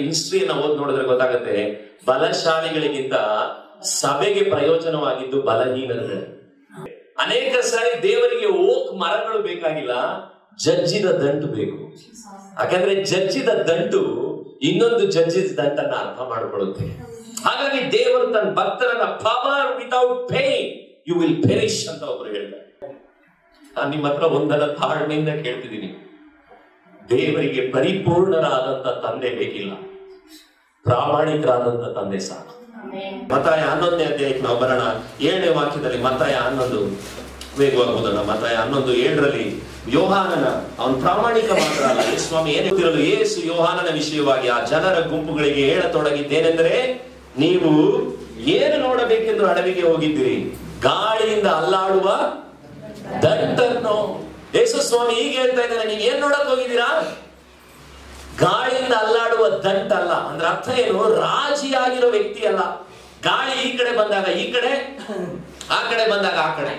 ಹಿಸ್ಟ್ರಿಯನ್ನ ಓದ್ ನೋಡಿದ್ರೆ ಗೊತ್ತಾಗುತ್ತೆ ಬಲಶಾಲಿಗಳಿಗಿಂತ ಸಭೆಗೆ ಪ್ರಯೋಜನವಾಗಿದ್ದು ಬಲಹೀನರುಗಳೇ ಅನೇಕ ಸಾರಿ ದೇವರಿಗೆ ಓಕ್ ಮರಗಳು ಬೇಕಾಗಿಲ್ಲ ಜಜ್ಜಿದ ದಂಟು ಬೇಕು ಯಾಕಂದ್ರೆ ಜಜ್ಜಿದ ದಂಟು ಇನ್ನೊಂದು ಜಜ್ಜಿದ ದಂಟನ್ನ ಅರ್ಥ ಮಾಡ್ಕೊಳ್ಳುತ್ತೆ ಹಾಗಾಗಿ ದೇವರು ತನ್ನ ಭಕ್ತರನ್ನ power without pain you will perish ಅಂತ ಒಬ್ರು ಹೇಳ್ತಾರೆ ನಾನು ನಿಮ್ಮ ಹತ್ರ ಒಂದರ ತಾಳ್ಮೆಯಿಂದ ಕೇಳ್ತಿದ್ದೀನಿ ದೇವರಿಗೆ ಪರಿಪೂರ್ಣರಾದಂತ ತಂದೆ ಬೇಕಿಲ್ಲ ಪ್ರಾಮಾಣಿಕರಾದಂತ ತಂದೆ ಸಾಕು ಮತಾಯ ಹನ್ನೊಂದನೇ ಅಧ್ಯಾಯಕ್ಕೆ ನಾವು ಬರೋಣ ಏಳನೇ ವಾಕ್ಯದಲ್ಲಿ ಮತಾಯ ಹನ್ನೊಂದು ವೇಗವಾಗಿ ಓದೋಣ ಮತಾಯ ಹನ್ನೊಂದು ಏಳರಲ್ಲಿ ಯೋಹಾನನ ಅವನು ಪ್ರಾಮಾಣಿಕ ಮಾತ್ರ ಅಲ್ಲ ಯೇಸು ಸ್ವಾಮಿ ಏನು ಗೊತ್ತಿರಲು ಯೇಸು ಯೋಹಾನನ ವಿಷಯವಾಗಿ ಆ ಜನರ ಗುಂಪುಗಳಿಗೆ ಹೇಳತೊಡಗಿದ್ದೇನೆಂದರೆ ನೀವು ಏನು ನೋಡಬೇಕೆಂದು ಅಡವಿಗೆ ಹೋಗಿದ್ದೀರಿ ಗಾಳಿಯಿಂದ ಅಲ್ಲಾಡುವ ದಂಟನ್ನು ಯೇಸು ಸ್ವಾಮಿ ಈಗ ಹೇಳ್ತಾ ಇದ್ದಾನೆ ನೀವು ಏನ್ ನೋಡಕ್ ಹೋಗಿದ್ದೀರಾ ಗಾಳಿಯಿಂದ ಅಲ್ಲಾಡುವ ದಂಟ ಅಲ್ಲ ಅಂದ್ರೆ ಅರ್ಥ ಏನು ರಾಜಿಯಾಗಿರೋ ವ್ಯಕ್ತಿ ಅಲ್ಲ ಗಾಳಿ ಈ ಕಡೆ ಬಂದಾಗ ಈ ಕಡೆ ಆ ಕಡೆ ಬಂದಾಗ ಆ ಕಡೆ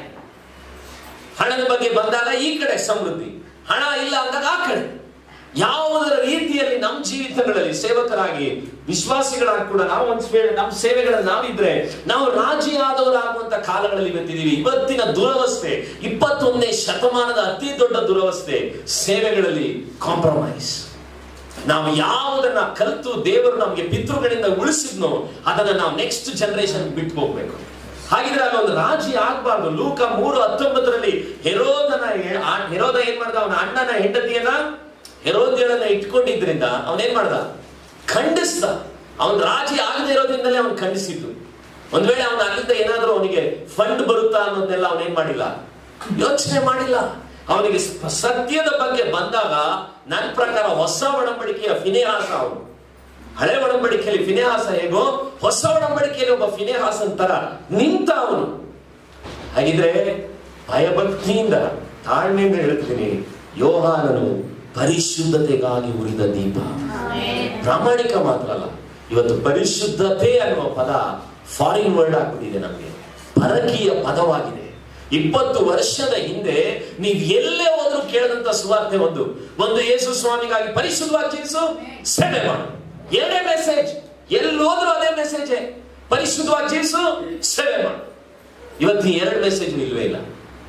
ಹಣದ ಬಗ್ಗೆ ಬಂದಾಗ ಈ ಕಡೆ ಸಮೃದ್ಧಿ ಹಣ ಇಲ್ಲ ಅಂದಾಗ ಆ ಕಡೆ ಯಾವುದರ ರೀತಿಯಲ್ಲಿ ನಮ್ಮ ಜೀವಿತಗಳಲ್ಲಿ ಸೇವಕರಾಗಿ ವಿಶ್ವಾಸಿಗಳಾಗಿ ಕೂಡ ನಾವು ಒಂದು ವೇಳೆ ನಮ್ಮ ಸೇವೆಗಳಲ್ಲಿ ನಾವಿದ್ರೆ ನಾವು ರಾಜಿಯಾದವರಾಗುವಂತ ಕಾಲಗಳಲ್ಲಿ ಇವತ್ತಿದ್ದೀವಿ ಇವತ್ತಿನ ದುರವಸ್ಥೆ ಇಪ್ಪತ್ತೊಂದನೇ ಶತಮಾನದ ಅತಿ ದೊಡ್ಡ ದುರವಸ್ಥೆ ಸೇವೆಗಳಲ್ಲಿ ಕಾಂಪ್ರಮೈಸ್ ನಾವು ಯಾವುದನ್ನ ಕಲಿತು ದೇವರು ನಮಗೆ ಪಿತೃಗಳಿಂದ ಉಳಿಸಿದ್ನೋ ಅದನ್ನ ನಾವು ನೆಕ್ಸ್ಟ್ ಜನರೇಷನ್ ಬಿಟ್ಟು ಹೋಗ್ಬೇಕು ಹಾಗಿದ್ರೆ ಅಲ್ಲಿ ಒಂದು ರಾಜಿ ಆಗ್ಬಾರ್ದು ಲೂಕ ಮೂರು ಹತ್ತೊಂಬತ್ತರಲ್ಲಿ ಹೆರೋದನ ಹೇ- ಆ ಹೆರೋದ ಏನ್ ಮಾಡ್ದ ಅವನ ಅಣ್ಣನ ಹೆಂಡತಿಯನ್ನ ಹೆರೋದ್ಯಳನ್ನ ಇಟ್ಕೊಂಡಿದ್ರಿಂದ ಅವನೇನ್ ಮಾಡ್ದ ಖಂಡಿಸ್ದ ಅವನ್ ರಾಜಿ ಆಗದೆ ಇರೋದ್ರಿಂದಲೇ ಅವನ್ ಖಂಡಿಸಿದ್ದು ಒಂದ್ ವೇಳೆ ಅವನ ಅಲ್ಲಿಂದ ಏನಾದ್ರೂ ಅವನಿಗೆ ಫಂಡ್ ಬರುತ್ತಾ ಅನ್ನೋದನ್ನೆಲ್ಲ ಅವನೇನ್ ಮಾಡಿಲ್ಲ ಯೋಚನೆ ಮಾಡಿಲ್ಲ ಅವನಿಗೆ ಸ- ಸತ್ಯದ ಬಗ್ಗೆ ಬಂದಾಗ ನನ್ನ ಪ್ರಕಾರ ಹೊಸ ಒಡಂಬಡಿಕೆಯ ಫಿನೆಹಾಸ ಅವನು ಹಳೆ ಒಡಂಬಡಿಕೆಯಲ್ಲಿ ಫಿನೆಹಾಸ ಹೇಗೋ ಹೊಸ ಒಡಂಬಡಿಕೆಯಲ್ಲಿ ಒಬ್ಬ ಫಿನೆಹಾಸನ್ ತರ ನಿಂತ ಅವನು ಹಾಗಿದ್ರೆ ಭಯಭಕ್ತಿಯಿಂದ ತಾಳ್ಮೆಯಿಂದ ಹೇಳ್ತೀನಿ ಯೋಹಾನನು ಪರಿಶುದ್ಧತೆಗಾಗಿ ಉರಿದ ದೀಪ ಪ್ರಾಮಾಣಿಕ ಮಾತ್ರ ಅಲ್ಲ ಇವತ್ತು ಪರಿಶುದ್ಧತೆ ಅನ್ನುವ ಪದ ಫಾರಿನ್ ವರ್ಡ್ ಆಗ್ಬಿಟ್ಟಿದೆ ನಮಗೆ ಪರಕೀಯ ಪದವಾಗಿದೆ ಇಪ್ಪತ್ತು ವರ್ಷದ ಹಿಂದೆ ನೀವು ಎಲ್ಲೇ ಹೋದ್ರೂ ಕೇಳದಂತ ಸುವಾರ್ತೆ ಒಂದು ಒಂದು ಯೇಸು ಸ್ವಾಮಿಗಾಗಿ ಪರಿಶುದ್ಧವಾಗಿ ಜೀವಿಸು ಸೇವೆ ಮಾಡು ಎರಡೇ ಮೆಸೇಜ್ ಎಲ್ಲಿ ಹೋದ್ರೂ ಅದೇ ಮೆಸೇಜ್ ಪರಿಶುದ್ಧವಾಗಿ ಜೀವಿಸು ಸೇವೆ ಮಾಡು ಇವತ್ತು ಈ ಎರಡು ಮೆಸೇಜ್ ಇಲ್ವೇ ಇಲ್ಲ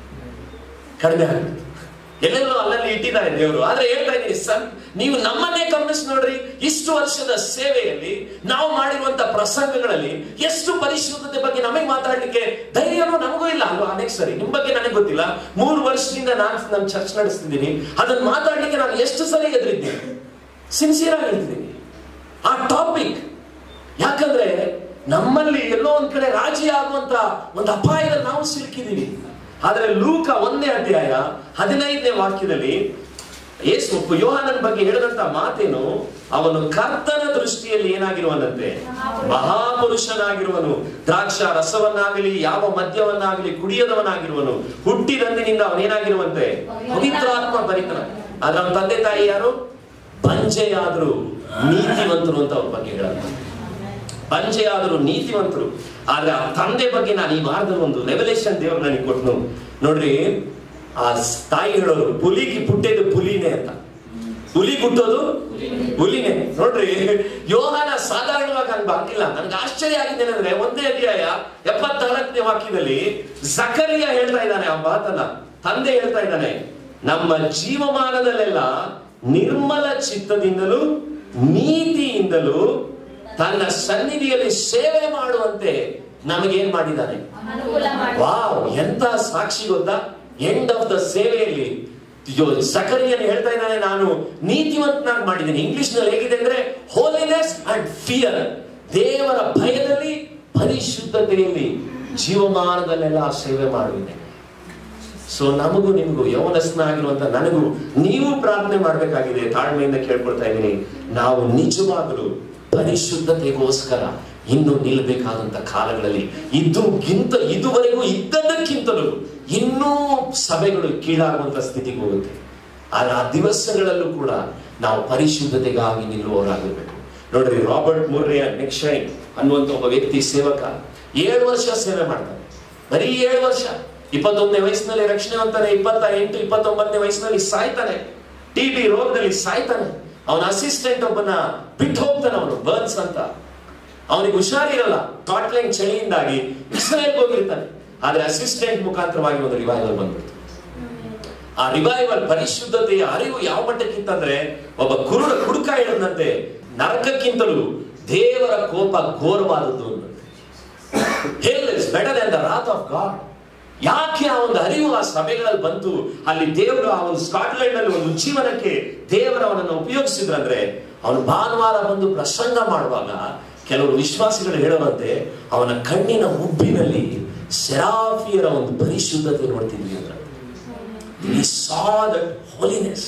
ಕಡಿಮೆ ಆಗುತ್ತೆ ಎಲ್ಲೆಲ್ಲೋ ಅಲ್ಲಲ್ಲಿ ಇಟ್ಟಿದ್ದಾರೆ ದೇವರು ಆದ್ರೆ ಹೇಳ್ತಾ ಇದ್ದೀನಿ ಸನ್ ನೀವು ನಮ್ಮನ್ನೇ ಗಮನಿಸಿ ನೋಡ್ರಿ ಇಷ್ಟು ವರ್ಷದ ಸೇವೆಯಲ್ಲಿ ನಾವು ಮಾಡಿರುವಂತ ಪ್ರಸಂಗಗಳಲ್ಲಿ ಎಷ್ಟು ಪರಿಶುದ್ಧತೆ ಬಗ್ಗೆ ನಮಗೆ ಮಾತಾಡ್ಲಿಕ್ಕೆ ಧೈರ್ಯನೂ ನಮಗೂ ಇಲ್ಲ ಅಲ್ವಾ ಅನೇಕ ಸರಿ ನಿಮ್ ಬಗ್ಗೆ ನನಗೆ ಗೊತ್ತಿಲ್ಲ ಮೂರು ವರ್ಷದಿಂದ ನಾನು ನನ್ನ ಚರ್ಚ್ ನಡೆಸ್ತಿದ್ದೀನಿ ಅದನ್ನ ಮಾತಾಡ್ಲಿಕ್ಕೆ ನಾನು ಎಷ್ಟು ಸರಿ ಎದುರಿದ್ದೀನಿ ಸಿನ್ಸಿಯರ್ ಆಗಿ ಹೇಳ್ತಿದ್ದೀನಿ ಆ ಟಾಪಿಕ್ ಯಾಕಂದ್ರೆ ನಮ್ಮಲ್ಲಿ ಎಲ್ಲೋ ಒಂದ್ ಕಡೆ ರಾಜಿ ಆಗುವಂತ ಒಂದು ಅಪಾಯದಲ್ಲಿ ನಾವು ಸಿಲುಕಿದೀವಿ ಆದ್ರೆ ಲೂಕ ಒಂದನೇ ಅಧ್ಯಾಯ ಹದಿನೈದನೇ ವಾಕ್ಯದಲ್ಲಿ ಯೇಸು ಯೋಹಾನನ ಬಗ್ಗೆ ಹೇಳಿದಂತ ಮಾತೇನು ಅವನು ಕರ್ತನ ದೃಷ್ಟಿಯಲ್ಲಿ ಏನಾಗಿರುವನಂತೆ ಮಹಾಪುರುಷನಾಗಿರುವನು ದ್ರಾಕ್ಷ ರಸವನ್ನಾಗಲಿ ಯಾವ ಮದ್ಯವನ್ನಾಗಲಿ ಕುಡಿಯದವನಾಗಿರುವನು ಹುಟ್ಟಿದಂದಿನಿಂದ ಅವನೇನಾಗಿರುವಂತೆ ಪವಿತ್ರಾತ್ಮ ಭರಿತನ ಆದ್ರೆ ಅವನ ತಂದೆ ತಾಯಿ ಯಾರು ಬಂಜೆಯಾದ್ರು ನೀತಿವಂತರು ಅಂತ ಅವ್ರ ಬಗ್ಗೆ ಹೇಳಲ್ಲ ಬಂಜೆಯಾದರು ನೀತಿವಂತರು ಆದ್ರೆ ಆ ತಂದೆ ಬಗ್ಗೆ ನಾನು ಈ ವಾರದಲ್ಲಿ ಒಂದು ರೆವಲೇಷನ್ ದೇವರು ನನಗೆ ಕೊಟ್ಟನು ನೋಡ್ರಿ ಆ ತಾಯಿ ಹೇಳೋರು ಪುಲಿಗೆ ಪುಟ್ಟಿದ್ದು ಪುಲಿನೇ ಅಂತ ಹುಲಿ ಹುಟ್ಟೋದು ಹುಲಿನೇ ನೋಡ್ರಿ ಯೋಹಾನ ಸಾಧಾರಣವಾಗಿ ಹಂಗ ಹಾಕಿಲ್ಲ ನನ್ಗೆ ಆಶ್ಚರ್ಯ ಆಗಿದೆ ಅಂದ್ರೆ ಒಂದೇ ಅಧ್ಯಾಯ ಎಪ್ಪತ್ನಾಲ್ಕನೇ ವಾಕ್ಯದಲ್ಲಿ ಸಕರಿಯ ಹೇಳ್ತಾ ಇದ್ದಾನೆ ಆ ಮಾತನ್ನ ತಂದೆ ಹೇಳ್ತಾ ಇದ್ದಾನೆ ನಮ್ಮ ಜೀವಮಾನದಲ್ಲೆಲ್ಲ ನಿರ್ಮಲ ಚಿತ್ತದಿಂದಲೂ ನೀತಿಯಿಂದಲೂ ತನ್ನ ಸನ್ನಿಧಿಯಲ್ಲಿ ಸೇವೆ ಮಾಡುವಂತೆ ನಮಗೇನ್ ಮಾಡಿದ್ದಾನೆ ಅನುಕೂಲ ಮಾಡಿ ವಾವ್ ಎಂತ ಸಾಕ್ಷಿ ಗೊತ್ತಾ ಎಂಡ್ ಆಫ್ ದ ಸೇವೆಯಲ್ಲಿ ಸಕರಿಯನ್ ಹೇಳ್ತಾ ಇದ್ದಾನೆ ನಾನು ನೀತಿವಂತನಾಗಿ ಮಾಡಿದ್ದೀನಿ ಇಂಗ್ಲಿಷ್ ನಲ್ಲಿ ಹೇಗಿದೆ ಅಂದ್ರೆ ಹೋಲಿನೆಸ್ ಅಂಡ್ ಫಿಯರ್ ದೇವರ ಭಯದಲ್ಲಿ ಪರಿಶುದ್ಧತೆಯಲ್ಲಿ ಜೀವಮಾನದಲ್ಲೆಲ್ಲ ಸೇವೆ ಮಾಡುವಿದೆ ಸೊ ನಮಗೂ ನಿಮಗೂ ಯೌವನಸ್ನಾಗಿರುವಂತ ನನಗೂ ನೀವು ಪ್ರಾರ್ಥನೆ ಮಾಡಬೇಕಾಗಿದೆ ತಾಳ್ಮೆಯಿಂದ ಕೇಳ್ಕೊಳ್ತಾ ಇದ್ದೀನಿ ನಾವು ನಿಜವಾಗಲೂ ಪರಿಶುದ್ಧತೆಗೋಸ್ಕರ ಇನ್ನು ನಿಲ್ಲಬೇಕಾದಂತ ಕಾಲಗಳಲ್ಲಿ ಇದುಗಿಂತ ಇದುವರೆಗೂ ಇದ್ದದಕ್ಕಿಂತಲೂ ಇನ್ನೂ ಸಭೆಗಳು ಕೀಳಾಗುವಂತ ಸ್ಥಿತಿಗೆ ಹೋಗುತ್ತೆ ಆದ್ರೆ ಆ ದಿವಸಗಳಲ್ಲೂ ಕೂಡ ನಾವು ಪರಿಶುದ್ಧತೆಗಾಗಿ ನಿಲ್ಲುವವರಾಗಿರ್ಬೇಕು ನೋಡ್ರಿ ರಾಬರ್ಟ್ ಮುರ್ರಿಯ ನೆಕ್ಶೈನ್ ಅನ್ನುವಂತ ಒಬ್ಬ ವ್ಯಕ್ತಿ ಸೇವಕ ಏಳು ವರ್ಷ ಸೇವೆ ಮಾಡ್ತಾನೆ ಬರೀ ಏಳು ವರ್ಷ ಇಪ್ಪತ್ತೊಂದನೇ ವಯಸ್ಸಿನಲ್ಲಿ ರಕ್ಷಣೆ ಹೊಂತಾನೆ ಇಪ್ಪತ್ತ ಎಂಟು ಇಪ್ಪತ್ತೊಂಬತ್ತನೇ ವಯಸ್ಸಿನಲ್ಲಿ ಸಾಯ್ತಾನೆ ಟಿ ಬಿ ರೋಗದಲ್ಲಿ ಸಾಯ್ತಾನೆ ಅವನ ಅಸಿಸ್ಟೆಂಟ್ ಒಬ್ಬನ ಬಿಟ್ಟು ಹೋಗ್ತಾನೆ ಅವನು ಬರ್ನ್ಸ್ ಅಂತ ಅವನಿಗೆ ಹುಷಾರಿರಲ್ಲ ಸ್ಕಾಟ್ಲೆಂಡ್ ಚಳಿಯಿಂದಾಗಿ ಇಸ್ರೇಲ್ಗೆ ಹೋಗಿರ್ತಾನೆ ಆದ್ರೆ ಅಸಿಸ್ಟೆಂಟ್ ಮುಖಾಂತರವಾಗಿ ಒಂದು ರಿವೈವಲ್ ಬಂದ್ಬಿಡ್ತು ಆ ರಿವೈವಲ್ ಪರಿಶುದ್ಧತೆಯ ಅರಿವು ಯಾವ ಮಟ್ಟಕ್ಕಿತ್ತಂದ್ರೆ ಒಬ್ಬ ಕುರುಡ ಕುಡುಕ ಹೇಳಿದಂತೆ ನರಕಕ್ಕಿಂತಲೂ ದೇವರ ಕೋಪ ಘೋರವಾದದ್ದು hell is better than the wrath of God ಯಾಕೆ ಆ ಒಂದು ಅರಿವು ಆ ಸಭೆಗಳಲ್ಲಿ ಬಂತು ಅಲ್ಲಿ ದೇವರು ಆ ಒಂದು ಸ್ಕಾಟ್ಲೆಂಡ್ ನಲ್ಲಿ ಒಂದು ಜೀವನಕ್ಕೆ ದೇವರವನನ್ನು ಉಪಯೋಗಿಸಿದ್ರಂದ್ರೆ ಅವನು ಭಾನುವಾರ ಬಂದು ಪ್ರಸಂಗ ಮಾಡುವಾಗ ಕೆಲವರು ವಿಶ್ವಾಸಿಗಳು ಹೇಳೋರಂತೆ ಅವನ ಕಣ್ಣಿನ ಮುಬ್ಬಿನಲ್ಲಿ ಸೆರಾಫಿಯರ ಒಂದು ಪರಿಶುದ್ಧತೆ ನೋಡ್ತಿದ್ವಿ ಅಂದ್ರೆ we saw that holiness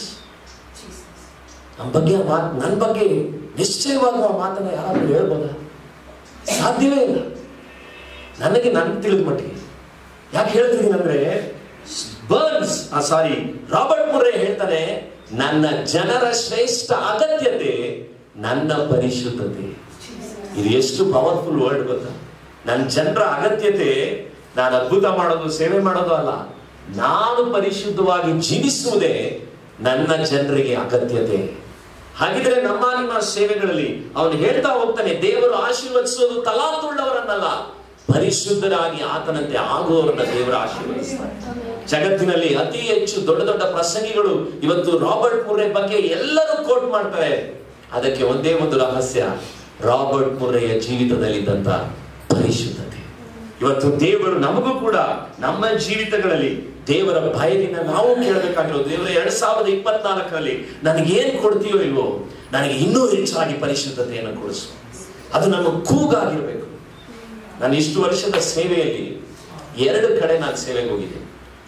ನಮ್ಮ ಬಗ್ಗೆ ಆ ಮಾತು ನನ್ನ ಬಗ್ಗೆ ನಿಶ್ಚಯವಾದ ಆ ಮಾತನ್ನ ಯಾರಾದ್ರೂ ಹೇಳ್ಬೋದಾ ಸಾಧ್ಯವೇ ಇಲ್ಲ ನನಗೆ ನನ್ಗೆ ತಿಳಿದ ಮಟ್ಟಿಗೆ ಯಾಕೆ ಹೇಳ್ತೀನಿ ಅಂದ್ರೆ ಬರ್ನ್ಸ್ ಆ ಸಾರಿ ರಾಬರ್ಟ್ ಮುರ್ರೆ ಹೇಳ್ತಾನೆ ನನ್ನ ಜನರ ಶ್ರೇಷ್ಠ ಅಗತ್ಯತೆ ನನ್ನ ಪರಿಶುದ್ಧತೆ ಇದು ಎಷ್ಟು ಪವರ್ಫುಲ್ ವರ್ಡ್ ಗೊತ್ತಾ ನನ್ನ ಜನರ ಅಗತ್ಯತೆ ನಾನು ಅದ್ಭುತ ಮಾಡೋದು ಸೇವೆ ಮಾಡೋದು ಅಲ್ಲ ನಾನು ಪರಿಶುದ್ಧವಾಗಿ ಜೀವಿಸುವುದೇ ನನ್ನ ಜನರಿಗೆ ಅಗತ್ಯತೆ ಹಾಗಿದ್ರೆ ನಮ್ಮ ನಿಮ್ಮ ಸೇವೆಗಳಲ್ಲಿ ಅವನು ಹೇಳ್ತಾ ಹೋಗ್ತಾನೆ ದೇವರು ಆಶೀರ್ವದಿಸೋದು ತಲಾತುಳ್ಳವರನ್ನಲ್ಲ ಪರಿಶುದ್ಧರಾಗಿ ಆತನಂತೆ ಆಗುವವರನ್ನ ದೇವರು ಆಶೀರ್ವದಿಸ್ತಾರೆ ಜಗತ್ತಿನಲ್ಲಿ ಅತಿ ಹೆಚ್ಚು ದೊಡ್ಡ ದೊಡ್ಡ ಪ್ರಸಂಗಿಗಳು ಇವತ್ತು ರಾಬರ್ಟ್ ಮುರ್ರೆ ಬಗ್ಗೆ ಎಲ್ಲರೂ ಕೋಟ್ ಮಾಡ್ತಾರೆ ಅದಕ್ಕೆ ಒಂದೇ ಒಂದು ರಹಸ್ಯ ರಾಬರ್ಟ್ ಮುರ್ರೆಯ ಜೀವಿತದಲ್ಲಿದ್ದಂತ ಪರಿಶುದ್ಧತೆ ಇವತ್ತು ದೇವರು ನಮಗೂ ಕೂಡ ನಮ್ಮ ಜೀವಿತಗಳಲ್ಲಿ ದೇವರ ಭಯದಿಂದ ನಾವು ಕೇಳಬೇಕಾಗಿರೋದು ದೇವರ ಎರಡ್ ಸಾವಿರದ ಇಪ್ಪತ್ನಾಲ್ಕರಲ್ಲಿ ನನಗೆ ಏನ್ ಕೊಡ್ತೀಯೋ ಇಲ್ವೋ ನನಗೆ ಇನ್ನೂ ಹೆಚ್ಚಾಗಿ ಪರಿಶುದ್ಧತೆಯನ್ನು ಕೊಡಿಸು ಅದು ನಮ್ಮ ಕೂಗಾಗಿರ್ಬೇಕು ನಾನು ಇಷ್ಟು ವರ್ಷದ ಸೇವೆಯಲ್ಲಿ ಎರಡು ಕಡೆ ನಾನು ಸೇವೆಗೆ ಹೋಗಿದ್ದೀನಿ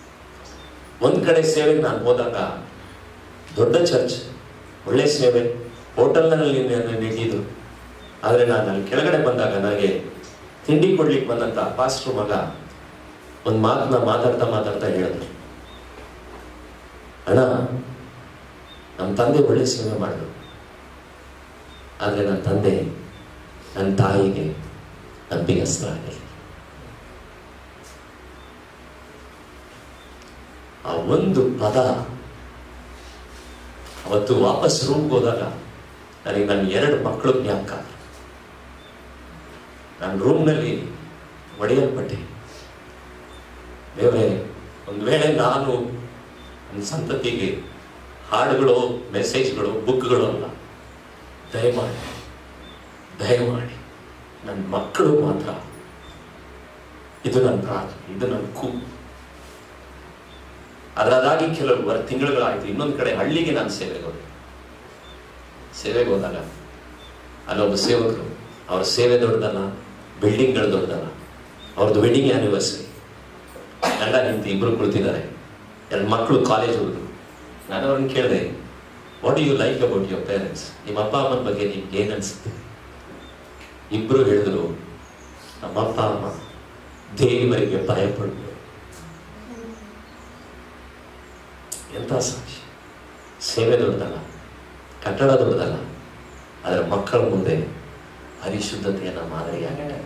ಒಂದ್ ಕಡೆ ಸೇವೆಗೆ ನಾನು ಹೋದಾಗ ದೊಡ್ಡ ಚರ್ಚ್ ಒಳ್ಳೆ ಸೇವೆ ಹೋಟೆಲ್ನಲ್ಲಿ ನಿಂತಿದ್ದು ಆದರೆ ನಾನು ಅಲ್ಲಿ ಕೆಳಗಡೆ ಬಂದಾಗ ನನಗೆ ತಿಂಡಿ ಕೊಡ್ಲಿಕ್ಕೆ ಬಂದಂತ ಪಾಸ್ಟ್ರು ಮಗ ಒಂದು ಮಾತನ್ನ ಮಾತಾಡ್ತಾ ಮಾತಾಡ್ತಾ ಹೇಳಿದ್ರು ಅಣ್ಣ ನಮ್ಮ ತಂದೆ ಒಳ್ಳೆ ಸೇವೆ ಮಾಡಿದ್ರು ಆದರೆ ನನ್ನ ತಂದೆ ನನ್ನ ತಾಯಿಗೆ ನಂಬಿಗಸ್ತರಾಗಲಿ ಆ ಒಂದು ಪದ ಅವತ್ತು ವಾಪಸ್ ರೂಮ್ಗೆ ಹೋದಾಗ ನನಗೆ ನನ್ನ ಎರಡು ಮಕ್ಕಳು ಜ್ಞಾಪಕ ನಾನು ರೂಮ್ನಲ್ಲಿ ಒಡೆಯಲ್ಪಟ್ಟೆ ದೇವರೇ ಒಂದು ವೇಳೆ ನಾನು ನನ್ನ ಸಂತತಿಗೆ ಹಾಡುಗಳು ಮೆಸೇಜ್ಗಳು ಬುಕ್ಗಳು ಅಲ್ಲ ದಯಮಾಡಿ ದಯಮಾಡಿ ನನ್ನ ಮಕ್ಕಳು ಮಾತ್ರ ಇದು ನನ್ನ ಪ್ರಾರ್ಥನೆ ಇದು ನನ್ನ ಕೂ ಅದರದಾಗಿ ಕೆಲವು ವರ್ ತಿಂಗಳುಗಳಾಯ್ತು ಇನ್ನೊಂದು ಕಡೆ ಹಳ್ಳಿಗೆ ನಾನು ಸೇವೆಗೆ ಹೋದೆ ಸೇವೆಗೆ ಹೋದಾಗ ಅಲ್ಲೊಬ್ಬ ಸೇವಕರು ಅವ್ರ ಸೇವೆ ದೊಡ್ಡದಲ್ಲ ಬಿಲ್ಡಿಂಗ್ಗಳು ದೊಡ್ಡದಲ್ಲ ಅವ್ರದ್ದು ವೆಡ್ಡಿಂಗ್ ಆನಿವರ್ಸರಿ ಗಂಡ ನಿಂತು ಇಬ್ರು ಕುಳಿತಿದ್ದಾರೆ ಎರಡು ಮಕ್ಕಳು ಕಾಲೇಜ್ ಹೋದ್ರು ನಾನು ಅವ್ರನ್ನ ಕೇಳಿದೆ what you like about your parents ನಿಮ್ಮ ಅಪ್ಪ ಅಮ್ಮನ ಬಗ್ಗೆ ನಿಮ್ಗೆ ಏನ್ ಅನ್ಸುತ್ತೆ ಇಬ್ರು ಹೇಳಿದ್ರು ನಮ್ಮ ಅಪ್ಪ ಅಮ್ಮ ದೇವರಿಗೆ ಭಯಪಡ್ಬೇಕು ಎಂಥ ಸಾಕ್ಷಿ ಸೇವೆ ದೊಡ್ಡದಲ್ಲ ಕಟ್ಟಡ ದೊಡ್ಡದಲ್ಲ ಅದರ ಮಕ್ಕಳ ಮುಂದೆ ಪರಿಶುದ್ಧತೆಯನ್ನ ಮಾದರಿಯಾಗಿಟ್ಟಾಗ